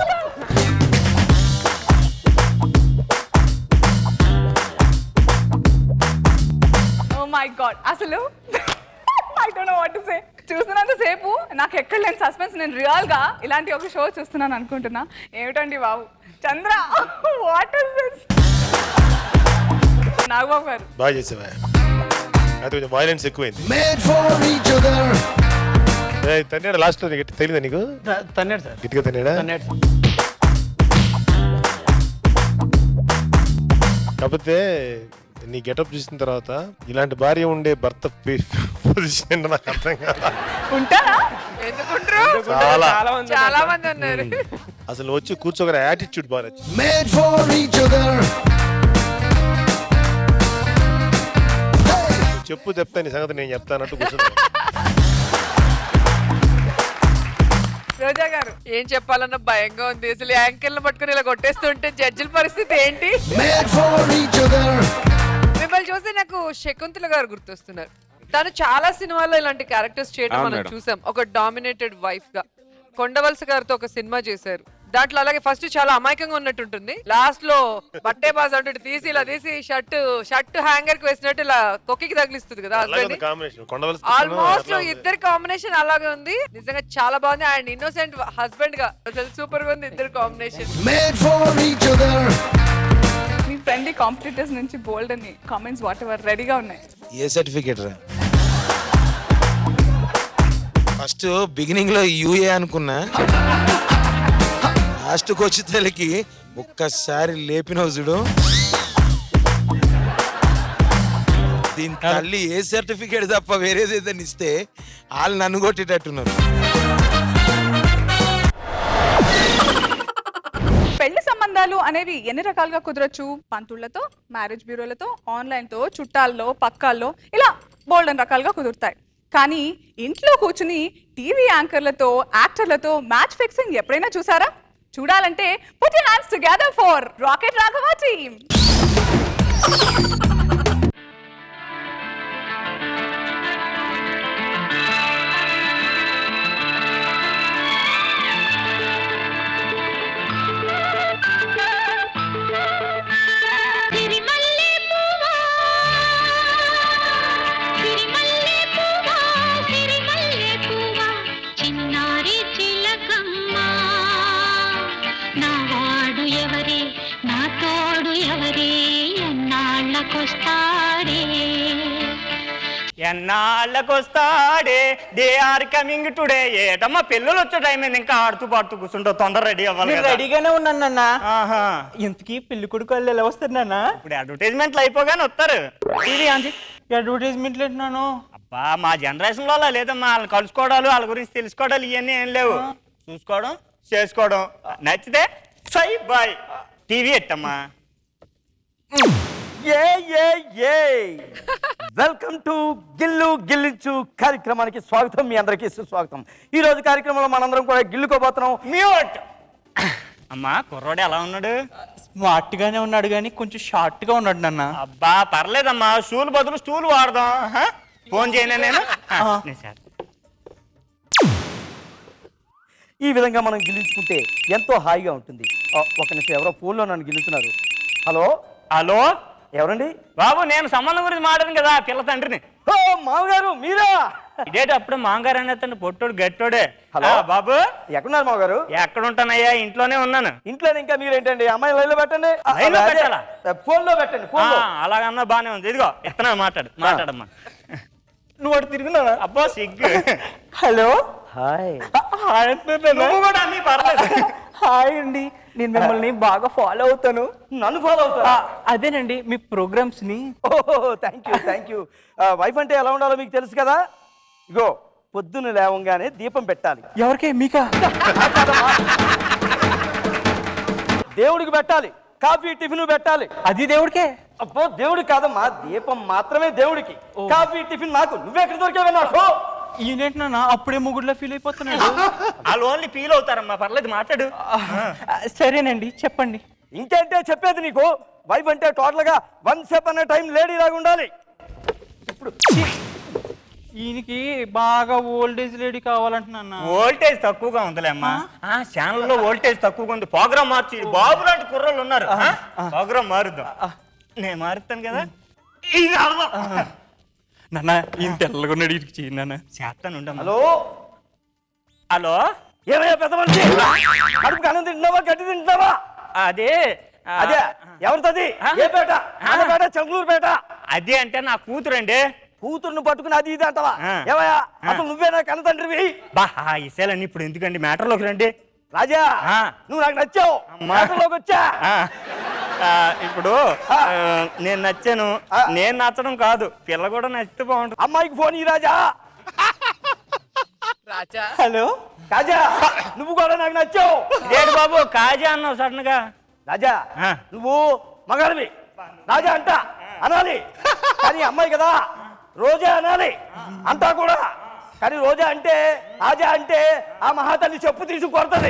ఓ మై గాడ్ అసలు I don't know what to say చూస్తున్నంత సేపు నాకు ఎక్కడ లేని సస్పెన్స్ నేను రియల్ గా ఇలాంటి ఒక షో చూస్తున్నాను అనుకుంటున్నా ఏమిటండి Babu Chandra what is this Nagababu గారు బాగా చేసావా అది కొంచెం వైలెన్స్ ఎక్కువైంది Made for each other. తన్నాడు లాస్ట్ లో నీకు తెలియదా నీకు తన్నాడు సార్ గట్టిగా తన్నాడా తన్నాడు కాకపోతే నీ గెటప్ చూసిన తర్వాత ఇలాంటి భార్య ఉండే భర్త పొజిషన్ నాకు అర్థం కాదు ఉంటారా ఎందుకుంటారు చాలా. చాలా మంది ఉన్నారు అసలు వచ్చి కూర్చోగల యాటిట్యూడ్ బాగా నచ్చింది Made for each other. నువ్వు చెప్పు చెప్తా నీ సంగతి నేను చెప్తానట్టు కూర్చున్నా రోజా గారు ఏం చెప్పాలన్న భయంగా ఉంది అసలు యాంకర్లు పట్టుకుని ఇలా కొట్టేస్తుంటే జడ్జిల పరిస్థితి ఏంటి Made for each other. మిమ్మల్ని చూస్తే నాకు శకుంతల గారు గుర్తొస్తున్నారు తను చాలా సినిమాల్లో ఇలాంటి క్యారెక్టర్స్ చేయడం అవును మనం మేడం. చూసాం ఒక డామినేటెడ్ వైఫ్ గా కొండవలస గారితో ఒక సినిమా చేశారు దాంట్లో అలాగే ఫస్ట్ చాలా అమాయకంగా ఉన్నట్టుంటుంది లాస్ట్ లో బట్టే బాజ్ అంటే ఇటు తీసి ఇలా తీసి షర్ట్ షర్ట్ హ్యాంగర్ కి వేసినట్టు ఇలా కొక్కికి తగిలిస్తుంది కదా అలాగే ఉంది హస్బెండ్ కాంబినేషన్ కొండవలసి ఆల్మోస్ట్ ఇద్దరు కాంబినేషన్ అలాగే ఉంది నిజంగా చాలా బాగుంది అండ్ ఇన్నోసెంట్ హస్బెండ్ గా అసలు సూపర్ గా ఉంది ఇద్దరు combination Made for each other. మీ ఫ్రెండ్లీ కాంపిటీటర్స్ నుంచి బోల్డ్ అని కామెంట్స్ వాట్ ఎవర్ రెడీగా ఉన్నాయి ఏ సర్టిఫికేట్ రా ఫస్ట్ బిగినింగ్ లో యూఏ అనుకున్నా లాస్ట్కి వచ్చి తలకి ఒక్కసారి లేపినవు చూడు దీని తల్లి ఏ సర్టిఫికేట్ తప్ప వేరేది ఏదైనా ఇస్తే వాళ్ళు నన్ను కొట్టేటట్టున్నారు పెళ్లి సంబంధాలు అనేవి ఎన్ని రకాలుగా కుదరొచ్చు పంతుళ్లతో మ్యారేజ్ బ్యూరోలతో ఆన్లైన్ తో చుట్టాల్లో పక్కాల్లో ఇలా బోల్డెన్ రకాలుగా కుదురుతాయి కానీ ఇంట్లో కూర్చుని టీవీ యాంకర్లతో యాక్టర్లతో మ్యాచ్ ఫిక్సింగ్ ఎప్పుడైనా చూసారా చూడాలంటే put hands together for rocket Raghava team సిరిమల్లె పువ్వా సిరిమల్లె పువ్వా సిరిమల్లె పువ్వా చిన్నారి చిలకమ్మ నా వాడు ఎవరే నా తోడు ఎవరే ఎన్నాళ్ళకొస్తాడే ఎన్నాళ్ళకొస్తాడే దే ఆర్ కమింగ్ టుడే ఏటమ్మా పిల్లలు వచ్చే టైం అయింది ఇంకా ఆడుతూ పాడుతూ కూర్చుంటావు తొందర రెడీ అవ్వాలి నేను కదా. రెడీగానే ఉన్నాను నాన్న ఆహా. ఇంతకీ పెళ్లి కొడుకు వాళ్ళు ఎలా వస్తారు నాన్న ఇప్పుడు అడ్వర్టైజ్మెంట్లు అయిపోగానే వస్తారు ఇది ఆంటీ అడ్వర్టైజ్మెంట్లు అంటున్నాను అబ్బా మా జనరేషన్ లో అలా లేదమ్మా వాళ్ళని కలుసుకోవడాలు వాళ్ళ గురించి తెలుసుకోవడాలు ఇవన్నీ ఏం లేవు చూసుకోవడం చేసుకోవడం నచ్చితే సై బాయ్ టీవీ ఎట్టమ్మా ఏ ఏ ఏ వెల్కమ్ టు గిల్లు గిల్లించు కార్యక్రమానికి స్వాగతం మీ అందరికీ సుస్వాగతం ఈ రోజు కార్యక్రమంలో మనందరం కూడా గిల్లుకోబోతున్నాం మ్యూట్ అమ్మా కుర్రోడు ఎలా ఉన్నాడు స్మార్ట్ గానే ఉన్నాడు కానీ కొంచెం షార్ట్ గా ఉన్నాడు నాన్న అబ్బా పర్లేదమ్మా స్టూల్ బదులు స్టూల్ వాడదాం హా? ఫోన్ చేయనా నేను ఆ, నేను చేస్తా. ఈ విధంగా మనం గిల్లించుకుంటే ఎంతో హాయిగా ఉంటుంది ఆ, ఒక నిమిషం ఎవరో ఫోన్లో నన్ను గిల్లుతున్నారు హలో హలో ఎవరండి బాబు నేను సంబంధం గురించి మాట్లాడాను కదా పిల్ల తండ్రిని ఓ మామగారు మీరా ఇదేంటి అప్పుడు మాంగారు అనేస్తాను పొట్టోడు గట్టోడే హలో బాబు ఎక్కడున్నారు మావ గారు ఎక్కడ ఉంటానయ్యా ఇంట్లోనే ఉన్నాను ఇంట్లో ఇంకా మీరేంటండి అమ్మాయి లైన్లో పెట్టండి ఆ, లైన్లో అదే, పెట్టాలా? ఫోన్ లో పెట్టండి ఫోన్ లో ఆ, అలాగన్నా బానే ఉంది ఇదిగో ఇస్తున్నా మాట్లాడు మాట్లాడమ్మా నువ్వు అటు తిరుగున్నావా అబ్బో సిగ్గు హలో హాయ్ నువ్వు కూడా అన్నీ పర్లేదు హాయ్ అండి నేను మిమ్మల్ని బాగా ఫాలో అవుతాను నన్ను ఫాలో అవుతా అదేనండి మీ ప్రోగ్రామ్స్ ని ఓహో thank you thank you wife అంటే ఎలా ఉండాలో మీకు తెలుసు కదా ఇగో పొద్దున్న లేవంగానే దీపం పెట్టాలి ఎవరికి మీకా దేవుడికి పెట్టాలి కాఫీ టిఫిన్ పెట్టాలి అది దేవుడికే అబ్బో దేవుడికి కాదమ్మా దీపం మాత్రమే దేవుడికి కాఫీ టిఫిన్ నాకు నువ్వెక్కడ దొరికావే నాకు ఈయనేంటన్నా అప్పుడే ముగ్గురులో ఫీల్ అయిపోతున్నాడు వాళ్ళు ఓన్లీ ఫీల్ అవుతారమ్మా పర్లేదు మాట్లాడు సరేనండి చెప్పండి ఇంకేంటే చెప్పేది నీకు వైఫ్ అంటే టోటల్ గా వన్ సెప్ అనే టైం లేడీ లాగా ఉండాలి ఈయనకి బాగా ఓల్డేజ్ లేడీ కావాలంటున్నా వోల్టేజ్ తక్కువగా ఉందిలే అమ్మా ఆ ఛానల్ లో వోల్టేజ్ తక్కువగా ఉంది ప్రోగ్రామ్ మార్చి బాబు లాంటి కుర్రోళ్ళు ఉన్నారు ప్రోగ్రామ్ మారుద్దాం నేను మారుతాను కదా ఇది ఆడదాం నాన్న ఈయన తెల్లగొన్నాడు ఇటుకి చేయి నాన్న చేస్తాను ఉండమ్మా. హలో హలో ఏమయ్యా పెద్ద మనిషి కడుపుకి అన్నం తింటున్నావా గడ్డి తింటున్నావా అదే అదే ఎవరిది ఏ పేట పేట చంద్రూరు పేట అదే అంటే నా కూతురు అండి కూతురుని పట్టుకుని అది ఇది అంటావా ఏమయ్యా అసలు నువ్వేనా కన్న తండ్రివి బా ఆ ఇసేలన్నీ ఇప్పుడు ఎందుకండి మ్యాటర్లోకి రండి రాజా నువ్వు నాకు నచ్చావు మాటలోకి వచ్చా ఆ, ఆ, ఇప్పుడు ఆ, నేను నచ్చాను నేను నచ్చడం కాదు పిల్ల కూడా నచ్చితే బాగుంటుంది అమ్మాయికి ఫోన్ ఈ రాజా రాజా హలో కాజా నువ్వు కూడా నాకు నచ్చావు ఏంటి బాబు కాజా అన్నావు సడన్ గా రాజా నువ్వు మగాడివి రాజా అంట అనాలి కానీ అమ్మాయి కదా రోజా అనాలి అంతా కూడా కానీ రోజా అంటే రాజా అంటే ఆ మహాతల్లి చెప్పు తీసి కొడుతుంది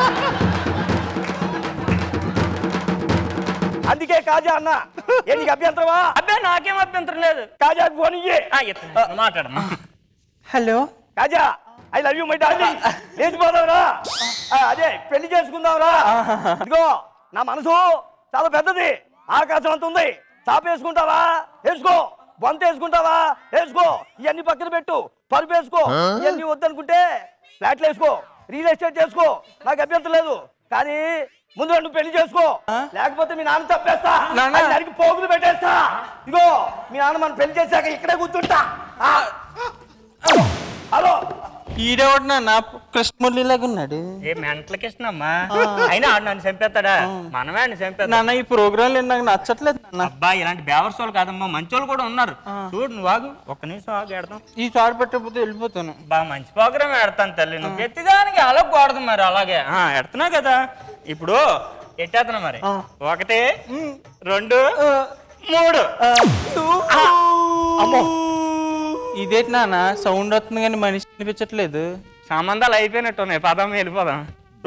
అందుకే కాజా అన్న ఏ నీకు అభ్యంతరమా అబ్బే నాకేం అభ్యంతరం లేదు కాజాకి ఫోన్ ఇయ్యి మాట్లాడమ్మా hello Kaja I love you my darling లేచిపోదావురా ఆ, అదే పెళ్లి చేసుకుందాంరా ఇదిగో నా మనసు చాలా పెద్దది ఆకాశం అంత ఉంది చాప వేసుకుంటావా వేసుకో బొంత వేసుకుంటావా వేసుకో ఇవన్నీ పక్కన పెట్టు పరుపు వేసుకో ఇవన్నీ వద్దనుకుంటే ఫ్లాట్లు వేసుకో రియల్ ఎస్టేట్ చేసుకో నాకు అభ్యంతరం లేదు కానీ ముందు నువ్వు పెళ్లి చేసుకో లేకపోతే మీ నాన్న తప్పేస్తా ఆయన దానికి పోగులు పెట్టేస్తా ఇగో మీ నాన్న మనం పెళ్లి చేశాక ఇక్కడే కూర్చుంటా ఆ. హలో ఈడేవాడు నా కృష్ణమురళిలాగా ఉన్నాడు ఏ మెంటలకి ఇష్టనమ్మా అయినా ఆడు నన్ను చంపేస్తాడా మనమే ఆయన చంపేస్తాం నాన్న ఈ ప్రోగ్రామ్ నాకు నచ్చట్లేదు నాన్న అబ్బా ఇలాంటి బేవర్స్ వాళ్ళు కాదమ్మా మంచి వాళ్ళు కూడా ఉన్నారు చూడు నువ్వు ఆగు ఒక్క నిమిషం ఆగు ఎడదాం ఈ సారి పెట్టకపోతే వెళ్ళిపోతాను బా మంచి ప్రోగ్రామ్ ఎడతాను తల్లి నువ్వు ప్రతిదానికి అలా కూడదు మరి అలాగే ఆ, ఎడుతున్నావు కదా ఇప్పుడు ఎట్టేస్తున్నా మరి ఒకటి రెండు మూడు అమ్మో ఇదేంటి నాన్న సౌండ్ వస్తుంది కానీ మనిషి అనిపించట్లేదు సంబంధాలు అయిపోయినట్టున్నాయి పదం వెళ్ళిపోదాం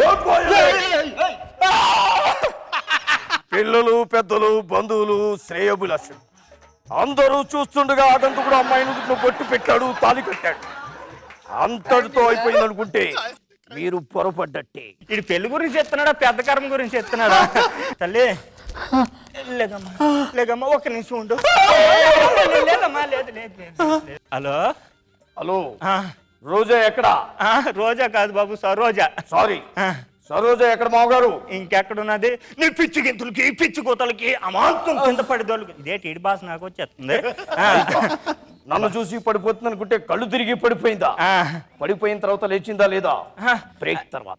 పిల్లలు పెద్దలు బంధువులు శ్రేయభిలాషులు అందరూ చూస్తుండగా ఆగంతుకుడు అమ్మాయి నుదుటిలో బొట్టు పెట్టాడు తాలి కట్టాడు అంతటితో అయిపోయింది అనుకుంటే మీరు పొరపడ్డట్టే ఇటు పెళ్లి గురించి చెప్తున్నాడా పెద్ద కర్మ గురించి చెప్తున్నాడా తల్లి లేదమ్మా లేదమ్మా ఒక్క నిమిషం ఉండు లేదమ్మా లేదు లేదు లేదు, లేదు. హలో హలో రోజా ఎక్కడ రోజా కాదు బాబు సరోజా సారీ సరోజా ఎక్కడ మామగారు ఇంకెక్కడున్నది నీ పిచ్చి గింతులకి పిచ్చి కూతలకి అమాంతం కింద పడిదోళ్ళకి ఇదే టీడి భాష నాకు వచ్చేస్తుంది ఆ. నన్ను చూసి పడిపోతుంది అనుకుంటే కళ్ళు తిరిగి పడిపోయిందా పడిపోయిన తర్వాత లేచిందా లేదా బ్రేక్ తర్వాత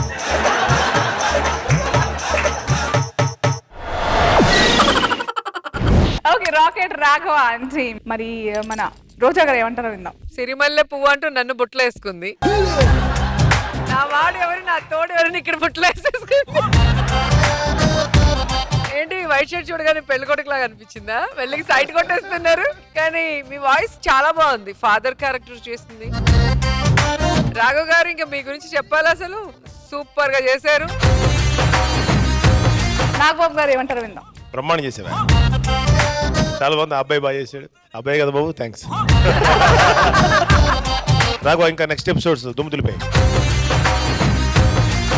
ఓకే రాకెట్ రాఘవ అంటే మరి మన రోజా గారు ఏమంటారో విందాం సిరిమల్లె పువ్వు అంటూ నన్ను బుట్టలు వేసుకుంది నా వాడు ఎవరు నా తోడు ఎవరిని ఇక్కడ బుట్టలు వేసేసుకుంది ఏంటి వైట్ షర్ట్ చూడగానే పెళ్లి కొడుకులాగా అనిపించిందా వెళ్ళి సైట్ కొట్టేస్తున్నారు కానీ మీ వాయిస్ చాలా బాగుంది ఫాదర్ క్యారెక్టర్ చేస్తుంది రాఘవ్ గారు ఇంకా మీ గురించి చెప్పాలి అసలు సూపర్ గా చేశారు నాగబాబు గారు ఏమంటారో విందాం బ్రహ్మాండం చేసేవా చాలా బాగుంది ఆ అబ్బాయి బాగా చేశాడు అబ్బాయి కదా బాబు థ్యాంక్స్ రాఘవ ఇంకా నెక్స్ట్ ఎపిసోడ్స్ దుమ్ముతులిపోయి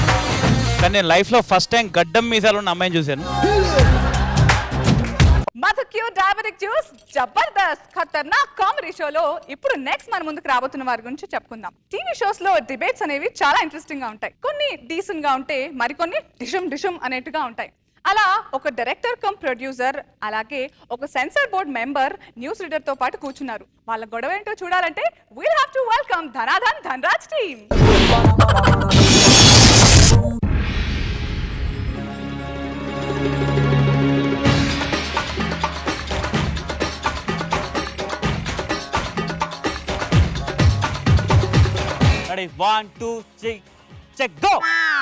కానీ నేను లైఫ్లో ఫస్ట్ టైం గడ్డం మీసాలు ఉన్న అమ్మాయిని చూశాను మా another cute diabetic juice Jabardasth Khatarnak comedy షోలో ఇప్పుడు నెక్స్ట్ మన ముందుకు రాబోతున్న వారి గురించి చెప్పుకుందాం టీవీ షోస్ లో డిబేట్స్ అనేవి చాలా ఇంట్రెస్టింగ్ గా ఉంటాయి కొన్ని డీసెంట్ గా ఉంటే మరికొన్ని డిషుమ్ డిషుమ్ అనేట్టుగా ఉంటాయి అలా ఒక డైరెక్టర్ కమ్ ప్రొడ్యూసర్ అలాగే ఒక censor board member news reader తో పాటు కూర్చున్నారు వాళ్ళ గొడవ ఏంటో చూడాలంటే we'll have to welcome Dhanadhan Dhanraj team ready one two three check go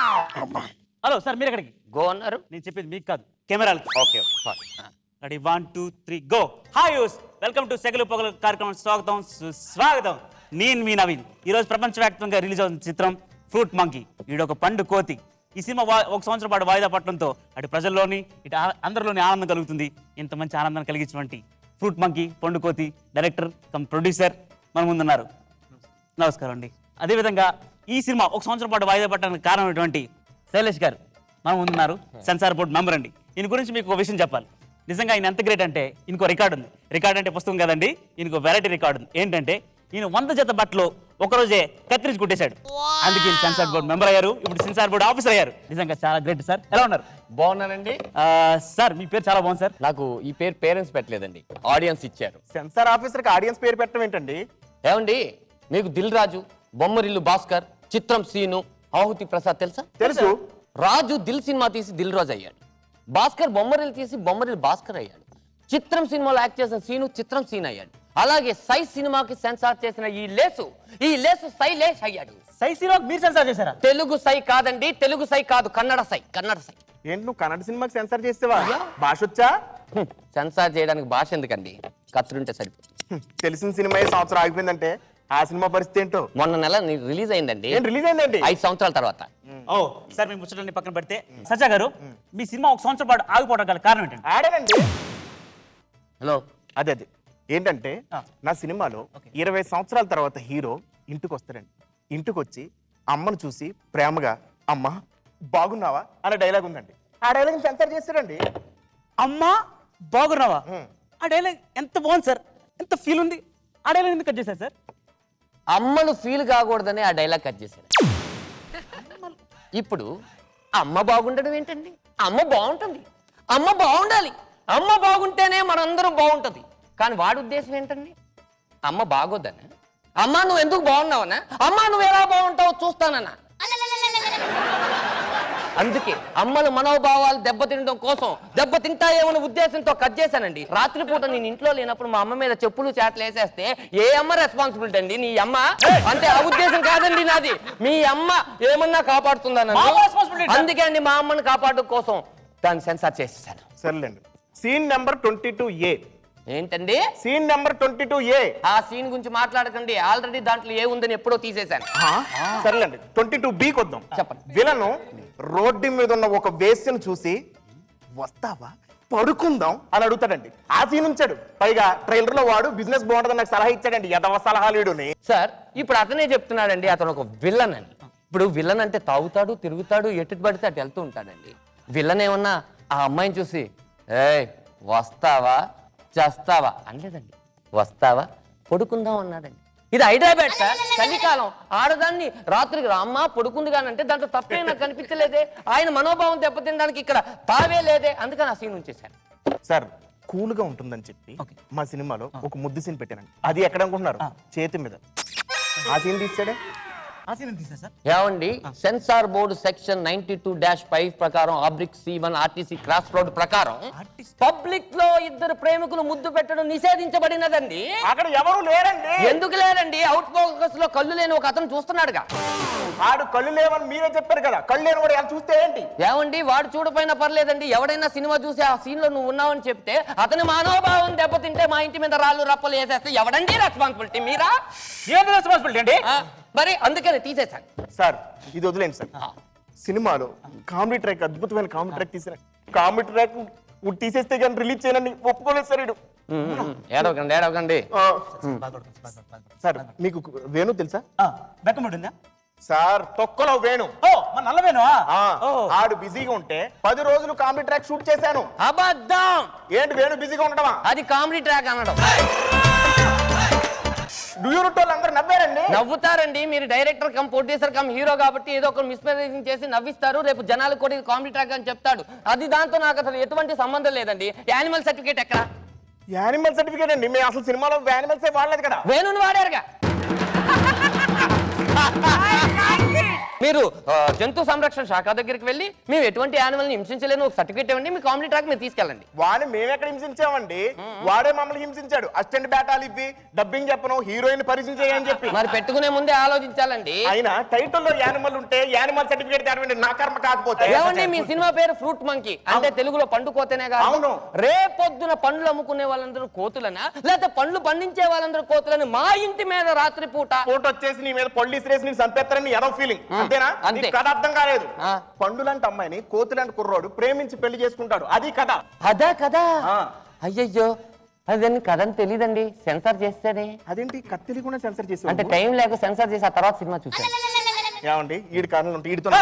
hello sir మీరు ఎక్కడికి గో అన్నారు నేను చెప్పేది మీకు కాదు కెమెరాలకి okay ready one two three go hi yous welcome to సెగలు పొగలు కార్యక్రమం స్వాగతం సుస్వాగతం నేను మీ నవీన్ ఈరోజు ప్రపంచవ్యాప్తంగా రిలీజ్ అవుతున్న చిత్రం ఫ్రూట్ మంకీ ఈడు ఒక పండు కోతి ఈ సినిమా వా- ఒక సంవత్సరం పాటు వాయిదా పడటంతో అటు ప్రజల్లోని ఇటు ఆ- అందరిలోని ఆనందం కలుగుతుంది ఇంత మంచి ఆనందాన్ని కలిగించినటువంటి ఫ్రూట్ మంకీ పండు కోతి డైరెక్టర్ కమ్ ప్రొడ్యూసర్ మన ముందున్నారు నమస్కారం అండి అదేవిధంగా ఈ సినిమా ఒక సంవత్సరం పాటు వాయిదా పట్టడానికి కారణమైనటువంటి శైలేష్ గారు మన ముందున్నారు సెన్సార్ బోర్డు మెంబర్ అండి ఈయన గురించి మీకు ఒక విషయం చెప్పాలి నిజంగా ఆయన ఎంత గ్రేట్ అంటే ఇంకో రికార్డు ఉంది రికార్డ్ అంటే పుస్తకం కదండి ఈయనకు వెరైటీ రికార్డు ఉంది ఏంటంటే ఈయన వంద జత బట్టలు ఒకరోజే కత్తిరించి కుట్టేశాడు అందుకే ఈయన సెన్సార్ బోర్డు మెంబర్ అయ్యారు ఇప్పుడు సెన్సార్ బోర్డు ఆఫీసర్ అయ్యారు నిజంగా చాలా గ్రేట్ సార్ ఎలా ఉన్నారు బాగున్నానండి సార్ మీ పేరు చాలా బాగుంది సార్ నాకు ఈ పేరు పేరెంట్స్ పెట్టలేదండి ఆడియన్స్ ఇచ్చారు సెన్సార్ ఆఫీసర్కి ఆడియన్స్ పేరు పెట్టడం ఏంటండి ఏమండి మీకు దిల్ రాజు బొమ్మరిల్లు భాస్కర్ చిత్రం సీను ఆహుతి ప్రసాద్ తెలుసా తెలుసు రాజు దిల్ సినిమా తీసి దిల్ రాజు అయ్యాడు భాస్కర్ బొమ్మరిల్లు తీసి బొమ్మరిల్లు భాస్కర్ అయ్యాడు చిత్రం సినిమాలో యాక్ట్ చేసిన సీను చిత్రం సీన్ అయ్యాడు అలాగే సై సినిమాకి సెన్సార్ చేసిన ఈ లేసు ఈ లేసు సై లేస్ అయ్యాడు సై సినిమాకి మీరు సెన్సార్ చేశారా తెలుగు సై కాదండి తెలుగు సై కాదు కన్నడ సై కన్నడ సై ఏంటి నువ్వు కన్నడ సినిమాకి సెన్సార్ చేస్తావా భాష వచ్చా సెన్సార్ చేయడానికి భాష ఎందుకండి కత్తులుంటే సరిపో తెలిసిన సినిమా ఈ సంవత్సరం ఆగిపోయిందంటే ఆ సినిమా పరిస్థితి ఏంటో మొన్న నెల రిలీజ్ అయిందండి ఏం రిలీజ్ అయిందండి ఐదు సంవత్సరాల తర్వాత ఓ సార్ మీ ముచ్చటాన్ని పక్కన పెడితే సజ్జా గారు మీ సినిమా ఒక సంవత్సరం పాటు ఆగిపోవడం గల కారణం ఏంటండి ఆడానండి హలో అదే అదే ఏంటంటే నా సినిమాలో ఇరవై సంవత్సరాల తర్వాత హీరో ఇంటికి వస్తాడండి ఇంటికి వచ్చి అమ్మను చూసి ప్రేమగా అమ్మ బాగున్నావా అనే డైలాగ్ ఉందండి ఆ డైలాగ్ సెన్సార్ చేస్తాడండి అమ్మా బాగున్నావా ఆ డైలాగ్ ఎంత బాగుంది సార్ ఎంత ఫీల్ ఉంది ఆ డైలాగ్ ఎందుకు కట్ చేశారు సార్ అమ్మను ఫీల్ కాకూడదని ఆ డైలాగ్ కట్ చేశాడు ఇప్పుడు అమ్మ బాగుండడం ఏంటండి అమ్మ బాగుంటుంది అమ్మ బాగుండాలి అమ్మ బాగుంటేనే మనందరం బాగుంటుంది కానీ వాడి ఉద్దేశం ఏంటండి అమ్మ బాగోదనా అమ్మ నువ్వు ఎందుకు బాగున్నావనా అమ్మ నువ్వు ఎలా బాగుంటావో చూస్తానన్నా అందుకే అమ్మల మనోభావాలు దెబ్బతినడం కోసం దెబ్బతింటాయేమన్న ఉద్దేశంతో కట్ చేశానండి రాత్రిపూట నేను ఇంట్లో లేనప్పుడు మా అమ్మ మీద చెప్పులు చాట్లు వేసేస్తే ఏ అమ్మ రెస్పాన్సిబిలిటీ అండి నీ అమ్మ అంటే ఆ ఉద్దేశం కాదండి నాది మీ అమ్మ ఏమన్నా కాపాడుతుందా నన్ను? మా అమ్మ responsibility. అందుకే అండి మా అమ్మని కాపాడడం కోసం దాన్ని సెన్సార్ చేసేసాను సర్లేండి scene number twenty two A ఏంటండి scene number twenty two A ఆ సీన్ గురించి మాట్లాడకండి ఆల్రెడీ దాంట్లో ఏ ఉందని ఎప్పుడో తీసేశాను సర్లేండి ట్వంటీ టూ బీకి వద్దాం చెప్పండి విలను రోడ్డు మీద ఉన్న ఒక వేస్యను చూసి వస్తావా పడుకుందాం అని అడుగుతాడండి ఆ సీన్ ఉంచాడు పైగా ట్రైలర్ లో వాడు బిజినెస్ బాగుంటుందని నాకు సలహా ఇచ్చాడండి యదవ సలహాలేడుని సార్ ఇప్పుడు అతనే చెప్తున్నాడండి అతను ఒక విల్లన్ అని ఇప్పుడు విల్లన్ అంటే తాగుతాడు తిరుగుతాడు ఎటు పడితే అటు వెళ్తూ ఉంటాడండి విల్లన్ ఏమన్నా ఆ అమ్మాయిని చూసి ఏయ్ వస్తావా చేస్తావా అనలేదండి వస్తావా పడుకుందాం అన్నాడండి ఇది హైదరాబాద్ సార్ చలికాలం ఆడదాన్ని రాత్రికి రామ్మ పడుకుంది కానంటే దాంట్లో తప్పే నాకు కనిపించలేదే ఆయన మనోభావం దెబ్బతినడానికి ఇక్కడ తావే లేదే అందుకని ఆ సీన్ ఉంచేశాను సార్ కూల్ గా ఉంటుందని చెప్పి మా సినిమాలో ఒక ముద్దు సీన్ పెట్టానండి అది ఎక్కడ అనుకుంటున్నారు చేతి మీద ఆ సీన్ తీసాడే ఆ సీన్ తీసా సార్ ఏమండి censor board section ninety two dash five ప్రకారం ఆబ్రిక్ C one RTC cross road public పబ్లిక్ లో ఇద్దరు ప్రేమికులు ముద్దు పెట్టడం నిషేధించబడినదండి అక్కడ ఎవరు లేరండి ఎందుకు లేరండి అవుట్ ఫోకస్ లో కళ్ళు లేని ఒక అతను చూస్తున్నాడుగా ఆడు కళ్ళు లేవని మీరే చెప్పారు కదా కళ్ళు లేని కూడా ఎలా చూస్తే ఏంటి ఏమండి వాడు చూడపోయినా పర్లేదండి ఎవడైనా సినిమా చూసి ఆ సీన్ లో నువ్వు ఉన్నావని చెప్తే అతని మనోభావం దెబ్బతింటే మా ఇంటి మీద రాళ్ళు రప్పలు వేసేస్తే ఎవడండి రెస్పాన్సిబిలిటీ మీరా ఏంటి రెస్పాన్సిబిలిటీ అండి మరి అందుకని తీసేశాను సార్ ఇది వదిలేండి సార్ సినిమాలో కామెడీ ట్రాక్ అద్భుతమైన కామెడీ ట్రాక్ తీసిన కామెడీ ట్రాక్ తీసేస్తే కానీ రిలీజ్ చేయనని ఒప్పుకోలేదు సార్ ఇడు ఏడవకండి ఏడవకండి సార్ మీకు వేణు తెలుసా బెక్కముడు ఉందా సార్ తొక్కలో వేణు ఓ మన నల్లవేను ఆ, ఆడు బిజీగా ఉంటే పది రోజులు కామెడీ ట్రాక్ షూట్ చేశాను అబద్ధం ఏంటి వేణు బిజీగా ఉండటమా అది కామెడీ ట్రాక్ అనడం డ్యూరుట్ వాళ్ళు అందరూ నవ్వారండి నవ్వుతారండి మీరు director come producer come hero కాబట్టి ఏదో ఒక మిస్మేనేజింగ్ చేసి నవ్విస్తారు రేపు జనాలు కూడా ఇది కామెడీ ట్రాక్ అని చెప్తాడు అది దాంతో నాకు అసలు ఎటువంటి సంబంధం లేదండి యానిమల్ సర్టిఫికేట్ ఎక్కడ యానిమల్ సర్టిఫికేట్ అండి మేము అసలు సినిమాలో యానిమల్సే వాడలేదు కదా వేణుని వాడారుగా మీరు ఆ, జంతు సంరక్షణ శాఖ దగ్గరికి వెళ్ళి మేము ఎటువంటి యానిమల్ ని హింసించలేని ఒక సర్టిఫికేట్ ఇవ్వండి మీ కామెడీ ట్రాక్ మీరు తీసుకెళ్ళండి వాడిని మేమెక్కడ హింసించామండి వాడే మమ్మల్ని హింసించాడు అసిస్టెంట్ బేటాలు ఇవ్వి డబ్బింగ్ చెప్పను హీరోయిన్ పరిచయం చేయని చెప్పి మరి పెట్టుకునే ముందే ఆలోచించాలండి అయినా టైటిల్ లో యానిమల్ ఉంటే యానిమల్ సర్టిఫికేట్ తేవండి నా కర్మ కాకపోతే ఏమండి మీ సినిమా పేరు ఫ్రూట్ మంకీ అంటే తెలుగులో పండు కోతేనే కాదు అవును. రేపొద్దున పండ్లు అమ్ముకునే వాళ్ళందరూ కోతులనా లేకపోతే పండ్లు పండించే వాళ్ళందరూ కోతులని మా ఇంటి మీద రాత్రి పూట ఫోటో వచ్చేసి నీ మీద పళ్ళు ఇసిరేసి నేను చంపేస్తారని ఎదో ఫీలింగ్ ఆ, అంతేనా అంతే. నీకు కథ అర్థం కాలేదు పండు లాంటి అమ్మాయిని కోతి లాంటి కుర్రోడు ప్రేమించి పెళ్లి చేసుకుంటాడు అది కథ అదా కదా అయ్యయ్యో అదని కథని తెలియదండి సెన్సార్ చేస్తేనే అదేంటి కథ తెలియకుండా సెన్సర్ చేసి అంటే టైం లేక సెన్సార్ చేసి ఆ తర్వాత సినిమా చూసాను ఏమండి ఈడి కారణం ఉంటే ఈడితో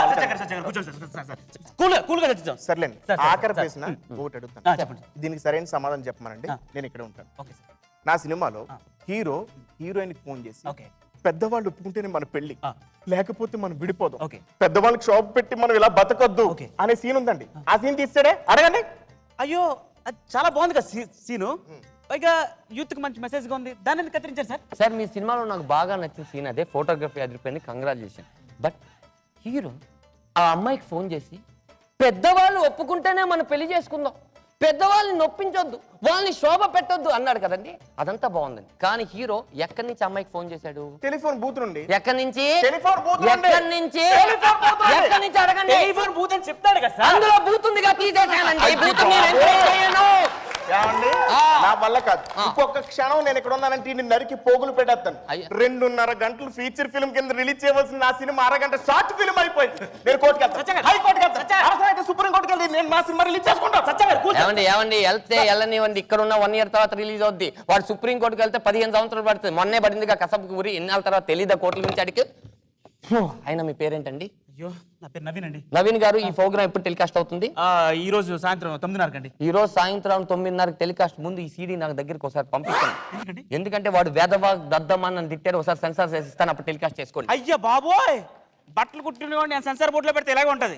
కూల్ కూల్గా చర్చిద్దాం సర్లేండి సార్, సార్, ఆఖరి సార్. ప్రశ్న ఒకటి ఆ, అడుగుతాను చెప్పండి. దీనికి సరైన సమాధానం చెప్పమనండి నేను ఇక్కడే ఉంటాను నా సినిమాలో హీరో హీరోయిన్ ఫోన్ చేసి పెద్దవాళ్ళు ఒప్పుకుంటేనే మన పెళ్లి లేకపోతే మనం విడిపోదాం పెద్దవాళ్ళకి షాప్ పెట్టి మనం ఇలా బతకొద్దు అనే సీన్ ఉందండి ఆ సీన్ తీస్తాడే అడగండి అయ్యో అది చాలా బాగుంది కదా సీ- సీను పైగా యూత్ కి మంచి మెసేజ్ గా ఉంది దాన్ని ఎందుకు కత్తిరించారు సార్ సార్ మీ సినిమాలో నాకు బాగా నచ్చిన సీన్ అదే ఫోటోగ్రఫీ అదిరిపోయింది కంగ్రాచులేషన్ బట్ హీరో ఆ అమ్మాయికి ఫోన్ చేసి పెద్దవాళ్ళు ఒప్పుకుంటేనే మనం పెళ్లి చేసుకుందాం పెద్దవాళ్ళని నొప్పించొద్దు వాళ్ళని శోభ పెట్టొద్దు అన్నాడు కదండి అదంతా బాగుందండి కానీ హీరో ఎక్కడి నుంచి అమ్మాయికి ఫోన్ చేశాడు టెలిఫోన్ బూత్ నుండి ఎక్కడి నుంచి టెలిఫోన్ బూత్ నుండి. ఎక్కడి నుంచి టెలిఫోన్ బూత్ నుండి. ఎక్కడి నుంచి అడగండి టెలిఫోన్ బూత్ అని చెప్తాడు కదా సార్ అందులో బూత్ ఉందిగా తీసేసానండి ఈ బూత్ నేను ఎంకరేజ్ చేయను ఏమండి నా వల్ల కాదు ఇంకొక క్షణం నేను ఇక్కడ ఉన్నానంటే ఈయన్ని నరికి పోగులు పెట్టేస్తాను రెండున్నర గంటలు ఫీచర్ ఫిల్మ్ కింద రిలీజ్ చేయవలసిన నా సినిమా అరగంట షార్ట్ ఫిల్మ్ అయిపోయింది నేను కోర్టుకి వెళ్తాను హై కోర్టుకి వెళ్తాను అవసరమైతే సుప్రీం కోర్టుకి వెళ్ళి నేను నా సినిమా రిలీజ్ చేసుకుంటాను ఏమండి ఏమండి వెళ్తే వెళ్ళనివ్వండి ఇక్కడ ఉన్న వన్ ఇయర్ తర్వాత రిలీజ్ అవుద్ది వాడు సుప్రీం కోర్టుకి వెళ్తే పదిహేను సంవత్సరాలు పడుతుంది మొన్నే పడిందిగా కసబ్కి ఊరి ఇన్నాళ్ళ తర్వాత తెలీదా కోర్టుల గురించి అడిగి అయినా మీ పేరేంటండి అయ్యో నా పేరు నవీన్ అండి నవీన్ గారు ఈ ప్రోగ్రామ్ ఎప్పుడు టెలికాస్ట్ అవుతుంది ఆ, ఈ రోజు సాయంత్రం తొమ్మిదిన్నరకు అండి ఈ రోజు సాయంత్రం తొమ్మిదిన్నరకు టెలికాస్ట్ ముందు ఈ సీడీ నాకు దగ్గరికి ఒకసారి పంపించండి ఎందుకంటే వాడు వేదవా దద్దమా నన్ను తిట్టారు ఒకసారి సెన్సార్ చేసిస్తాను అప్పుడు టెలికాస్ట్ చేసుకోండి అయ్యా బాబోయ్ బట్టలు కుట్టిన నేను సెన్సార్ బోర్డులో పెడితే ఇలాగే ఉంటది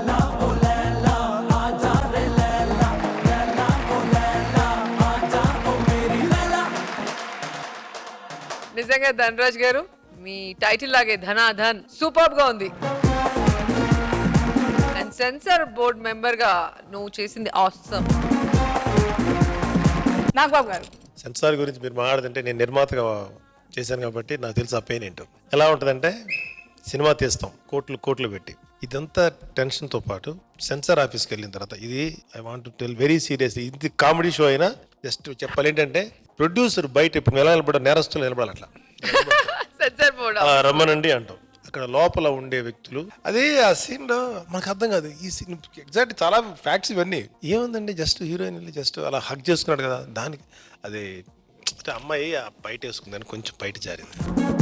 నిజంగా ధనరాజ్ గారు మీ టైటిల్ లాగే ధనాధన్ సూపర్ గా ఉంది అండ్ సెన్సార్ బోర్డ్ మెంబర్ గా నువ్వు చేసింది ఆసమ్ నాగబాబు గారు సెన్సార్ గురించి మీరు మాట్లాడుతుంటే నేను నిర్మాతగా చేశాను కాబట్టి నాకు తెలుసు ఆ పెయిన్ ఏంటో ఎలా ఉంటుందంటే సినిమా తీస్తాం కోట్లు కోట్లు పెట్టి ఇదంతా టెన్షన్తో పాటు సెన్సార్ ఆఫీస్కి వెళ్ళిన తర్వాత ఇది I want to tell very serious ఇది కామెడీ షో అయినా జస్ట్ చెప్పాలి ఏంటంటే ప్రొడ్యూసర్ బయట ఇప్పుడు ఎలా నిలబడ నేరస్తులు నిలబడాలి అట్లా సెన్సార్ బోర్డ్ ఆ, రమ్మనండి అంటాం అక్కడ లోపల ఉండే వ్యక్తులు అదే ఆ సీన్ లో మనకు అర్థం కాదు ఈ సీన్ ఎగ్జాక్ట్ చాలా ఫ్యాక్ట్స్ ఇవన్నీ ఏముందండి జస్ట్ హీరోయిన్ వెళ్ళి జస్ట్ అలా హక్ చేసుకున్నాడు కదా దానికి అది అంటే అమ్మాయి ఆ బయట వేసుకుందని కొంచెం బయట జారింది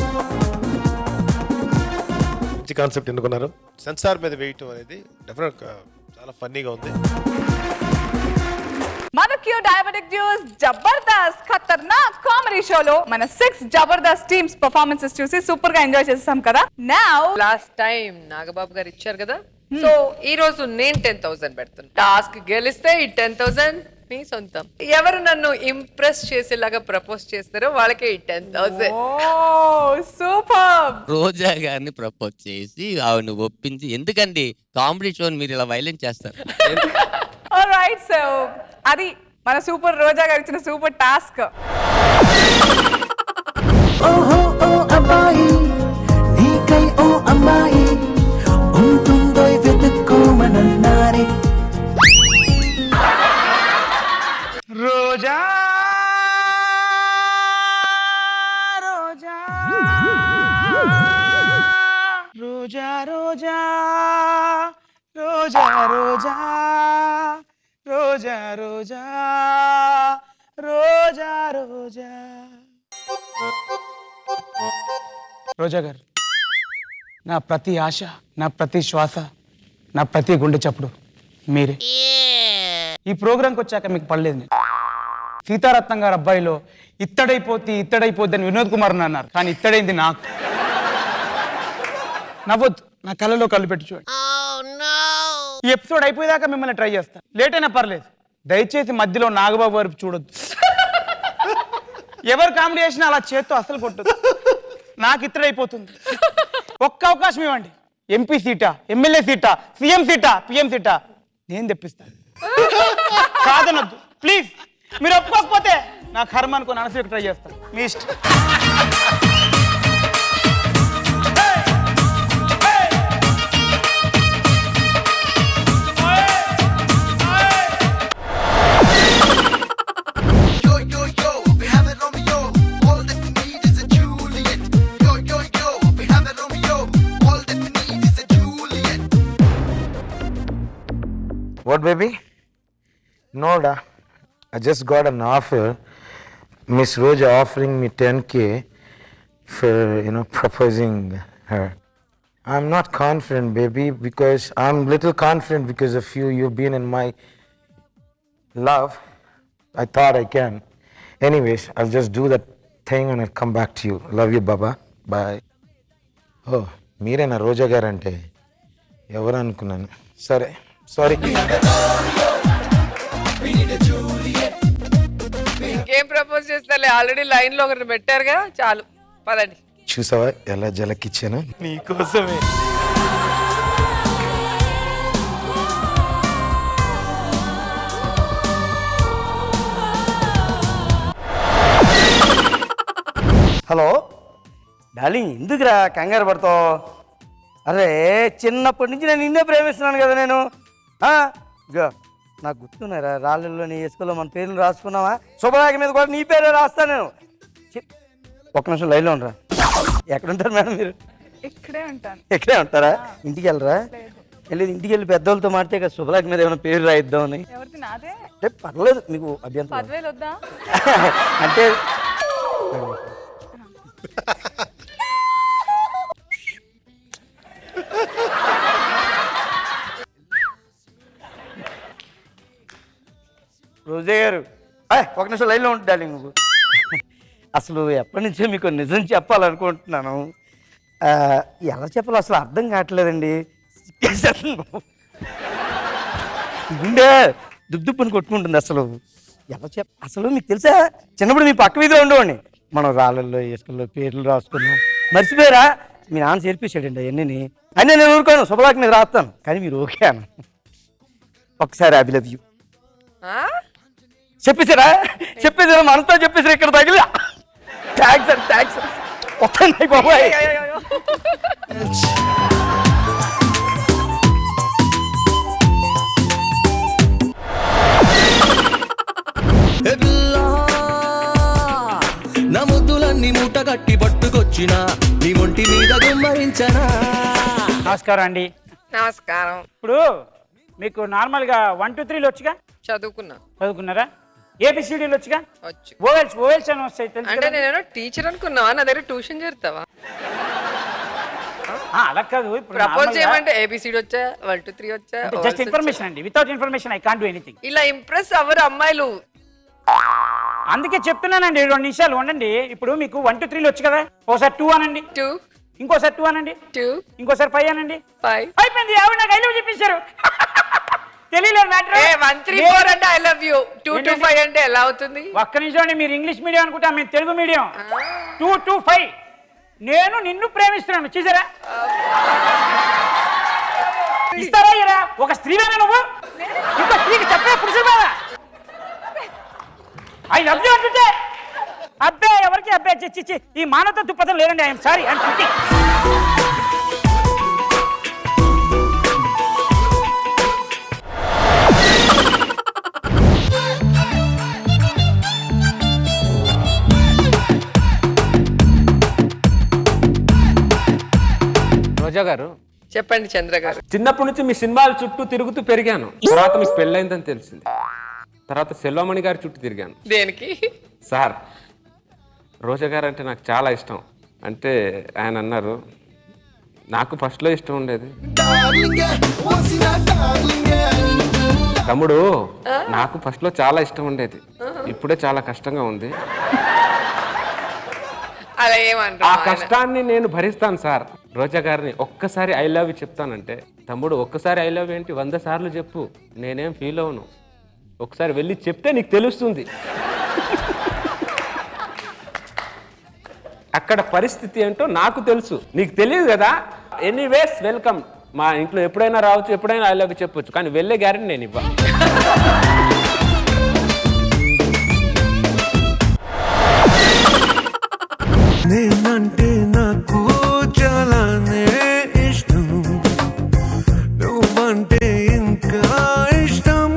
మంచి కాన్సెప్ట్ ఎన్నుకున్నారు సెన్సార్ మీద వేయటం అనేది డెఫినెట్ చాలా ఫన్నీగా ఉంది మన queue diabetic news Jabardasth Khatarnak comedy షోలో మన సిక్స్ జబర్దస్త్ టీమ్స్ పర్ఫార్మెన్సెస్ చూసి సూపర్ గా ఎంజాయ్ చేస్తాం కదా నౌ లాస్ట్ టైం నాగబాబు గారు ఇచ్చారు కదా సో ఈ రోజు నేను టెన్ థౌసండ్ పెడుతున్నాను టాస్క్ గెలిస్తే ఈ టెన్ థౌసండ్ మీ సొంతం ఎవరు నన్ను ఇంప్రెస్ చేసేలాగా ప్రపోజ్ చేస్తారో వాళ్ళకే ఈ టెన్ థౌసండ్ సూపర్ రోజా గారిని ప్రపోజ్ చేసి ఆవిడని ఒప్పించి ఎందుకండి కామెడీ షోని మీరు ఇలా వైలెంట్ చేస్తారు రైట్ సో అది మన సూపర్ రోజా గారు ఇచ్చిన సూపర్ టాస్క్ ఓహో ఓ అబ్బాయి నీకై ఓ అమ్మాయి ఉంటుందో వెతుక్కోమనన్నారే రోజా రోజా రోజా రోజా రోజా రోజా రోజా రోజా రోజా రోజా రోజా గారు నా ప్రతి ఆశ నా ప్రతి శ్వాస నా ప్రతి గుండె చప్పుడు మీరే ఈ ప్రోగ్రాంకి వచ్చాక మీకు పడలేదు నేను సీతారత్నం గారు అబ్బాయిలో ఇత్తడైపోతే ఇత్తడైపోద్ది అని వినోద్ కుమార్ అని అన్నారు కానీ ఇత్తడైంది నాకు నవ్వొద్దు నా కళ్ళలో కళ్ళు పెట్టి చూడండి ఈ ఎపిసోడ్ అయిపోయేదాకా మిమ్మల్ని ట్రై చేస్తాను లేట్ అయినా పర్లేదు దయచేసి మధ్యలో నాగబాబు వైపు చూడొద్దు ఎవరు కామెడీ చేసినా అలా చేత్తో అసలు కొట్టదు నాకు ఇత్తడైపోతుంది ఒక్క అవకాశం ఇవ్వండి ఎంపీ సీటా ఎమ్మెల్యే సీటా సీఎం సీటా పిఎం సీటా నేను తెప్పిస్తాను కాదనొద్దు ప్లీజ్ మీరు ఒప్పుకోకపోతే నా కర్మ అనుకుని అనసూయకు ట్రై చేస్తాను మీ ఇష్టం Yo, yo, yo, we have it Romeo. All that we need is a Juliet. Yo, yo, yo, we have it Romeo. All that we need is a Juliet. What, baby? No, da. I just got an offer. Miss Roja offering me 10k for, you know, proposing her. I'm not confident, baby, because I'm little confident because of you. You've been in my love. I thought I can. Anyways, I'll just do that thing and I'll come back to you. Love you, Baba. Bye. ఓ మీరేనా రోజా గారు అంటే ఎవరు అనుకున్నాను సరే sorry ఇంకేం propose చేస్తారులే already line లో ఒకరిని పెట్టారుగా చాలు పదండి చూసావా ఎలా జలకిచ్చాను నీకోసమే హలో డార్లింగ్ ఎందుకురా కంగారు పడతావు అరే చిన్నప్పటి నుంచి నేను నిన్నే ప్రేమిస్తున్నాను కదా నేను ఆ, ఇగో నాకు గుర్తున్నారా రాళ్ళల్లో నీ ఇసుకలో మన పేర్లు రాసుకున్నావా శుభరాగ మీద కూడా నీ పేరే రాస్తాను నేను చి- ఒక్క నిమిషం లైన్లో ఉండరా ఎక్కడ ఉంటారు మేడం మీరు ఇక్కడే ఉంటాను ఇక్కడే ఉంటారా ఇంటికి వెళ్ళరా వెళ్ళేది ఇంటికి వెళ్ళి పెద్దోళ్ళతో మాడితే కదా శుభరాగ మీద ఏమైనా పేరు రాయిద్దామని ఎవరిది నాదే అంటే పర్లేదు మీకు అభ్యంతరం పదివేలు వద్దా అంటే రోజే గారు ఆయ్, ఒక నిమిషం లైన్లో ఉంటుంది డార్లింగ్ నువ్వు అసలు ఎప్పటి నుంచో మీకు నిజం చెప్పాలనుకుంటున్నాను ఆ, ఎలా చెప్పాలో అసలు అర్థం కావట్లేదండి సిగ్గేసేస్తుంది బాబు. గుండె దుబ్బుని కొట్టుకుంటుంది అసలు ఎలా చెప్ అసలు మీకు తెలుసా చిన్నప్పుడు మీ పక్క వీధిలో ఉండేవాడిని మనం రాళ్ళల్లో ఇసుకల్లో పేర్లు రాసుకున్నాం మర్చిపోయారా మీ నాన్న చేర్పించాడండి అవన్నీ అన్నీ నేను ఊరుకోను శుభలాకి మీద రాస్తాను కానీ మీరు ఓకే అన్న ఒకసారి ఐ లవ్ యూ చెప్పేశారా చెప్పేశారా మనతో చెప్పేసారు ఇక్కడ తగిలి థ్యాంక్స్ అండి థ్యాంక్స్ వస్తాను బాబాయ్ ఏ పిల్లా, నా ముద్దులన్నీ మూట కట్టి పట్టుకొచ్చిన నీ ఒంటి మీద గుమ్మరించనా నమస్కారం అండి నమస్కారం ఇప్పుడు మీకు నార్మల్గా వన్ టూ త్రీలు వచ్చుగా చదువుకున్నా చదువుకున్నారా ఏబిసిడీలు వచ్చుగా వచ్చు ఓవెల్స్ ఓవెల్స్ అని వస్తాయి తెలుసు అంటే కదా? నేనేమో టీచర్ అనుకున్నావా నా దగ్గర ట్యూషన్ చేరుతావా ఆ, అలా కాదు ఇప్పుడు ప్రపోజ్ చేయమంటే ఏబిసిడి వచ్చా వన్ టూ త్రీ వచ్చా జస్ట్ vowels వచ్చా? ఇన్ఫర్మేషన్ అండి without information I can't do anything ఇలా ఇంప్రెస్ అవ్వరు అమ్మాయిలు అందుకే చెప్తున్నానండి రెండు నిమిషాలు ఉండండి ఇప్పుడు మీకు వన్ టూ త్రీలు వచ్చు కదా ఓసారి టూ అనండి టూ ఇంకోసారి టూ అనండి టూ ఇంకోసారి ఫైవ్ అనండి ఫైవ్ అయిపోయింది ఆవిడ నాకు ఐ లవ్ చెప్పేశారు తెలియలేదు మ్యాటర్ ఏ వన్ త్రీ ఫోర్ అంటే I love you two two five అంటే ఎలా అవుతుంది ఒక్క నిమిషం అండి మీరు ఇంగ్లీష్ మీడియం అనుకుంటా మేము Telugu medium two two five నేను నిన్ను ప్రేమిస్తున్నాను చూసారా ఇస్తారా ఇరా ఒక స్త్రీవేనా నువ్వు ఇంకో స్త్రీకి చెప్పే పురుషుడు బాధ ఐ లవ్ యూ అంటుంటే అబ్బే ఎవరికి అబ్బే చి, చి, చి. ఈ మానవత దుప్పదం లేదండి I'm sorry I'm fitting Roja garu చెప్పండి చంద్ర గారు చిన్నప్పటి నుంచి మీ సినిమాల చుట్టూ తిరుగుతూ పెరిగాను తర్వాత మీకు పెళ్ళైందని తెలిసింది తర్వాత సెల్వమణి గారి చుట్టూ తిరిగాను దేనికి సార్ రోజా గారు అంటే నాకు చాలా ఇష్టం అంటే ఆయన అన్నారు నాకు ఫస్ట్లో ఇష్టం ఉండేది డార్లింగ్ వసిన డార్లింగ్ తమ్ముడు నాకు ఫస్ట్లో చాలా ఇష్టం ఉండేది ఇప్పుడే చాలా కష్టంగా ఉంది అలా ఆ ఏమంటారు కష్టాన్ని నేను భరిస్తాను సార్ రోజా గారిని ఒక్కసారి ఐ లవ్ యూ చెప్తానంటే తమ్ముడు ఒక్కసారి ఐ లవ్ ఏంటి వంద సార్లు చెప్పు నేనేం ఫీల్ అవును ఒకసారి వెళ్ళి చెప్తే నీకు తెలుస్తుంది అక్కడ పరిస్థితి ఏంటో నాకు తెలుసు నీకు తెలియదు కదా ఎనీవేస్ వెల్కమ్ మా ఇంట్లో ఎప్పుడైనా రావచ్చు ఎప్పుడైనా ఐ లవ్ యూ చెప్పొచ్చు కానీ వెళ్ళే గ్యారెంటీ నేను ఇవ్వ నేనంటే నాకు చాలానే ఇష్టం నువ్వంటే ఇంకా ఇష్టం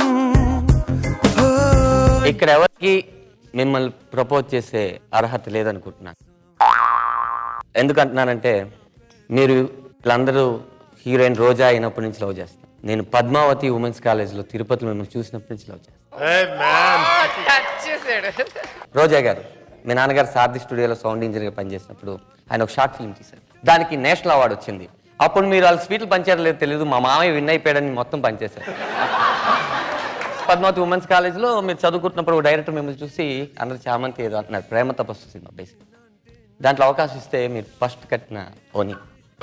ఇక్కడ ఎవరికి మిమ్మల్ని ప్రపోజ్ చేసే అర్హత లేదనుకుంటున్నాను ఎందుకంటున్నానంటే మీరు వీళ్ళందరూ హీరోయిన్ రోజా అయినప్పటి నుంచి లవ్ చేస్తాను నేను పద్మావతి ఉమెన్స్ కాలేజ్లో తిరుపతిలో మిమ్మల్ని చూసినప్పటి నుంచి లవ్ చేస్తాను టచ్ చేసాడు రోజా గారు మీ నాన్నగారు సారథి స్టూడియోలో సౌండ్ ఇంజనీర్గా పనిచేసినప్పుడు ఆయన ఒక షార్ట్ ఫిల్మ్ తీశారు దానికి నేషనల్ అవార్డు వచ్చింది అప్పుడు మీరు వాళ్ళకి స్వీట్లు పంచారో లేదో తెలియదు మా మామయ్య విన్ అయిపోయాడని మొత్తం పనిచేశారు పద్మావతి ఉమెన్స్ కాలేజ్లో మీరు చదువుకుంటున్నప్పుడు ఒక డైరెక్టర్ మిమ్మల్ని చూసి అందరు చామంతి ఏదో అంటున్నారు ప్రేమ తపస్సు సినిమా బేసిక్ దాంట్లో అవకాశం ఇస్తే మీరు ఫస్ట్ కట్టిన ఓని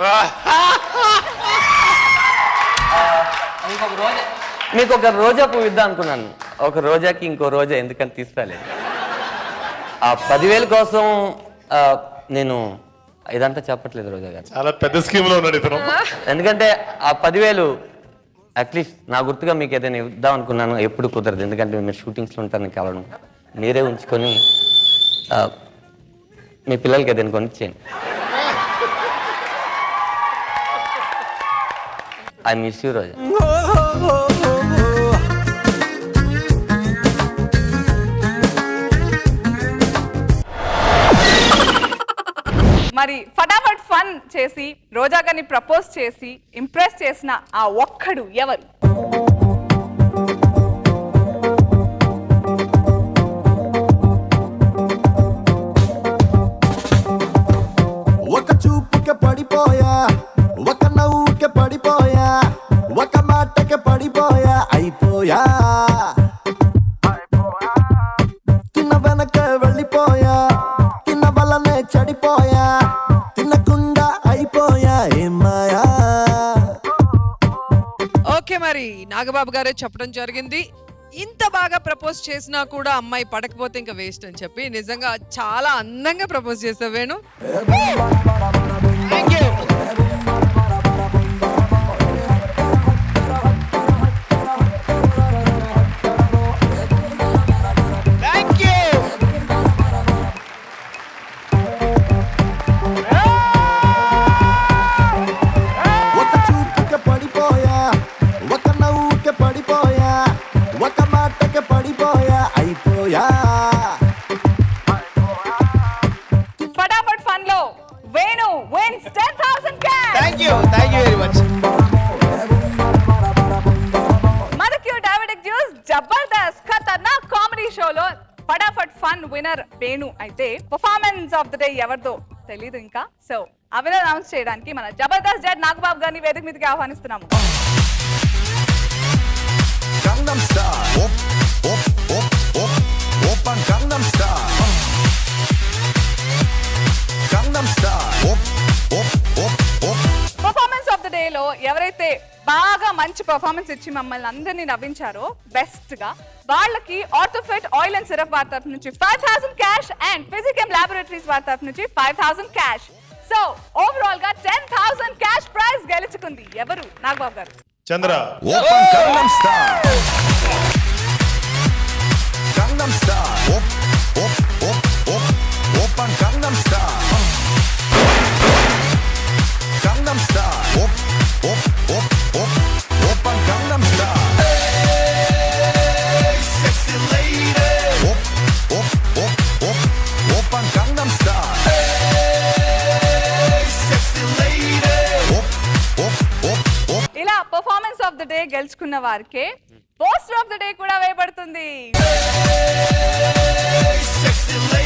మీకు ఒక రోజా పువ్వు ఇద్దాం అనుకున్నాను ఒక రోజాకి ఇంకో రోజా ఎందుకని తీసుకురాలేదు ఆ పదివేల కోసం ఆ, నేను ఇదంతా చెప్పట్లేదు రోజా గారు చాలా పెద్ద స్కీమ్ లో ఉన్నాడు ఇతను ఎందుకంటే ఆ పదివేలు అట్లీస్ట్ నా గుర్తుగా మీకు ఏదైనా ఇద్దాం అనుకున్నాను ఎప్పుడు కుదరదు ఎందుకంటే మీరు షూటింగ్స్లో ఉంటారని కావడం మీరే ఉంచుకొని ఆ, మీ పిల్లలకి ఏదైనా కొనిచ్చేయండి ఐ మిస్ యూ రోజా మరి ఫటాఫట్ ఫన్ చేసి రోజా గారిని ప్రపోజ్ చేసి ఇంప్రెస్ చేసిన ఆ ఒక్కడు ఎవరు ఒక చూపుకి పడిపోయా ఒక నవ్వుకి పడిపోయా ఒక మాటకి పడిపోయా అయిపోయా తిన్న వెనక వెళ్ళిపోయా తిన్న వలనే చెడిపోయా తినకుండా అయిపోయా ఏమాయా ఓకే మరి నాగబాబు గారే చెప్పడం జరిగింది ఇంత బాగా ప్రపోజ్ చేసినా కూడా అమ్మాయి పడకపోతే ఇంకా వేస్ట్ అని చెప్పి నిజంగా చాలా అందంగా ప్రపోజ్ చేసావు వేణు థ్యాంక్ యూ ఒక చూపుకి పడిపోయా ఒక నవ్వుకి పడిపోయా ఒక మాటకి పడిపోయా అయిపోయా ఫటాఫట్ ఫన్ లో Venu wins ten thousand thank you thank you very much మనకి diabetic juice Jabardasth Khatarnak comedy షోలో ఫటాఫట్ ఫన్ విన్నర్ వేణు అయితే పర్ఫార్మెన్స్ ఆఫ్ ద డే ఎవరిదో తెలీదు ఇంకా సో ఆ విన్నర్ అనౌన్స్ చేయడానికి మన జబర్దస్త్ జడ్ నాగబాబు గారిని వేదిక మీదకి ఆహ్వానిస్తున్నాము Gangnam Style. Op, op, op, op, op aan Gangnam Style. Gangnam Style. Op, op, op, op. Performance of the day లో ఎవరైతే బాగా మంచి పర్ఫార్మెన్స్ ఇచ్చి మమ్మల్ని అందరినీ నవ్వించారో బెస్ట్ గా వాళ్ళకి ఆర్థోఫిట్ ఆయిల్ అండ్ సిరప్ వారి తరఫు నుంచి five thousand cash and physical laboratories వారి తరఫు నుంచి five thousand cash so overall గా టెన్ థౌసండ్ క్యాష్ ప్రైజ్ గెలుచుకుంది ఎవరు Nagababu garu Chandra Op aan Gangnam Style. Gangnam Style. Op, op, op, op, op aan Gangnam Style. Gangnam Style. Op, op, op, op, op aan Gangnam Style. Hey, sexy lady. Op, op, op, op, op aan Gangnam Style. Hey, sexy lady. Op, op, op, op. ఇలా performance of the day గెలుచుకున్న వారికే poster of the day కూడా వేయబడుతుంది Sexy lady.